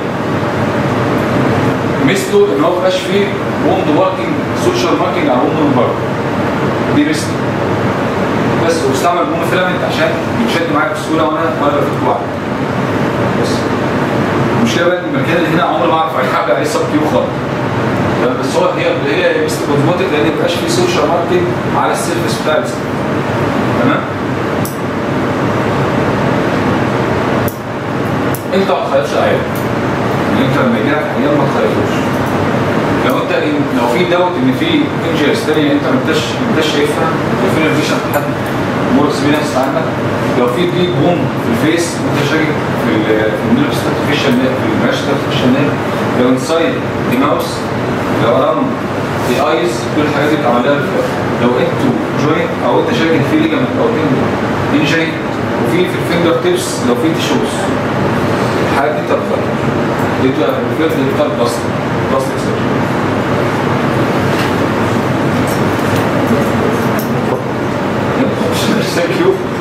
ميزته ان هو ما بيبقاش فيه ووند ماركينج سوشيال ماركينج على ووند ماركينج دي ميزته بس واستعمل بوم فيلامنت عشان يتشد معاك بسهوله وانا وانا بفك واحد بس المشكله بقى ان المكان اللي هنا عمري ما اعرف احب عليه سب كيو خالص تمام؟ بس هو هي هي ميزه كوزموتيك لان ما بيبقاش فيه سوشيال ماركينج على السيرفيس بتاع السكين تمام انت ما تخيطش عيال يعني انت لما يجي لك عيال ما تخيطوش لو انت لو في دوت ان في انجرز تانية انت ما انتش ما انتش شايفها لو في نيرفيشن حد مور اكسبيرينس عنك لو في دي بوم في الفيس وانت شاكك في ال في النيرف ستاتيفيشن في الماش ستاتيفيشن لو انسايد دي ماوس لو اراوند دي ايز كل الحاجات دي بتعمل لها ريفير. لو انتو جوينت او انت شاكك ان في ليجامنت او انجري وفي في الفينجر تيبس لو في تيشوز الحاجات دي بتبقى دي بتبقى ريفير دي بتبقى بلاستيك بلاستيك سيرجري Thank you.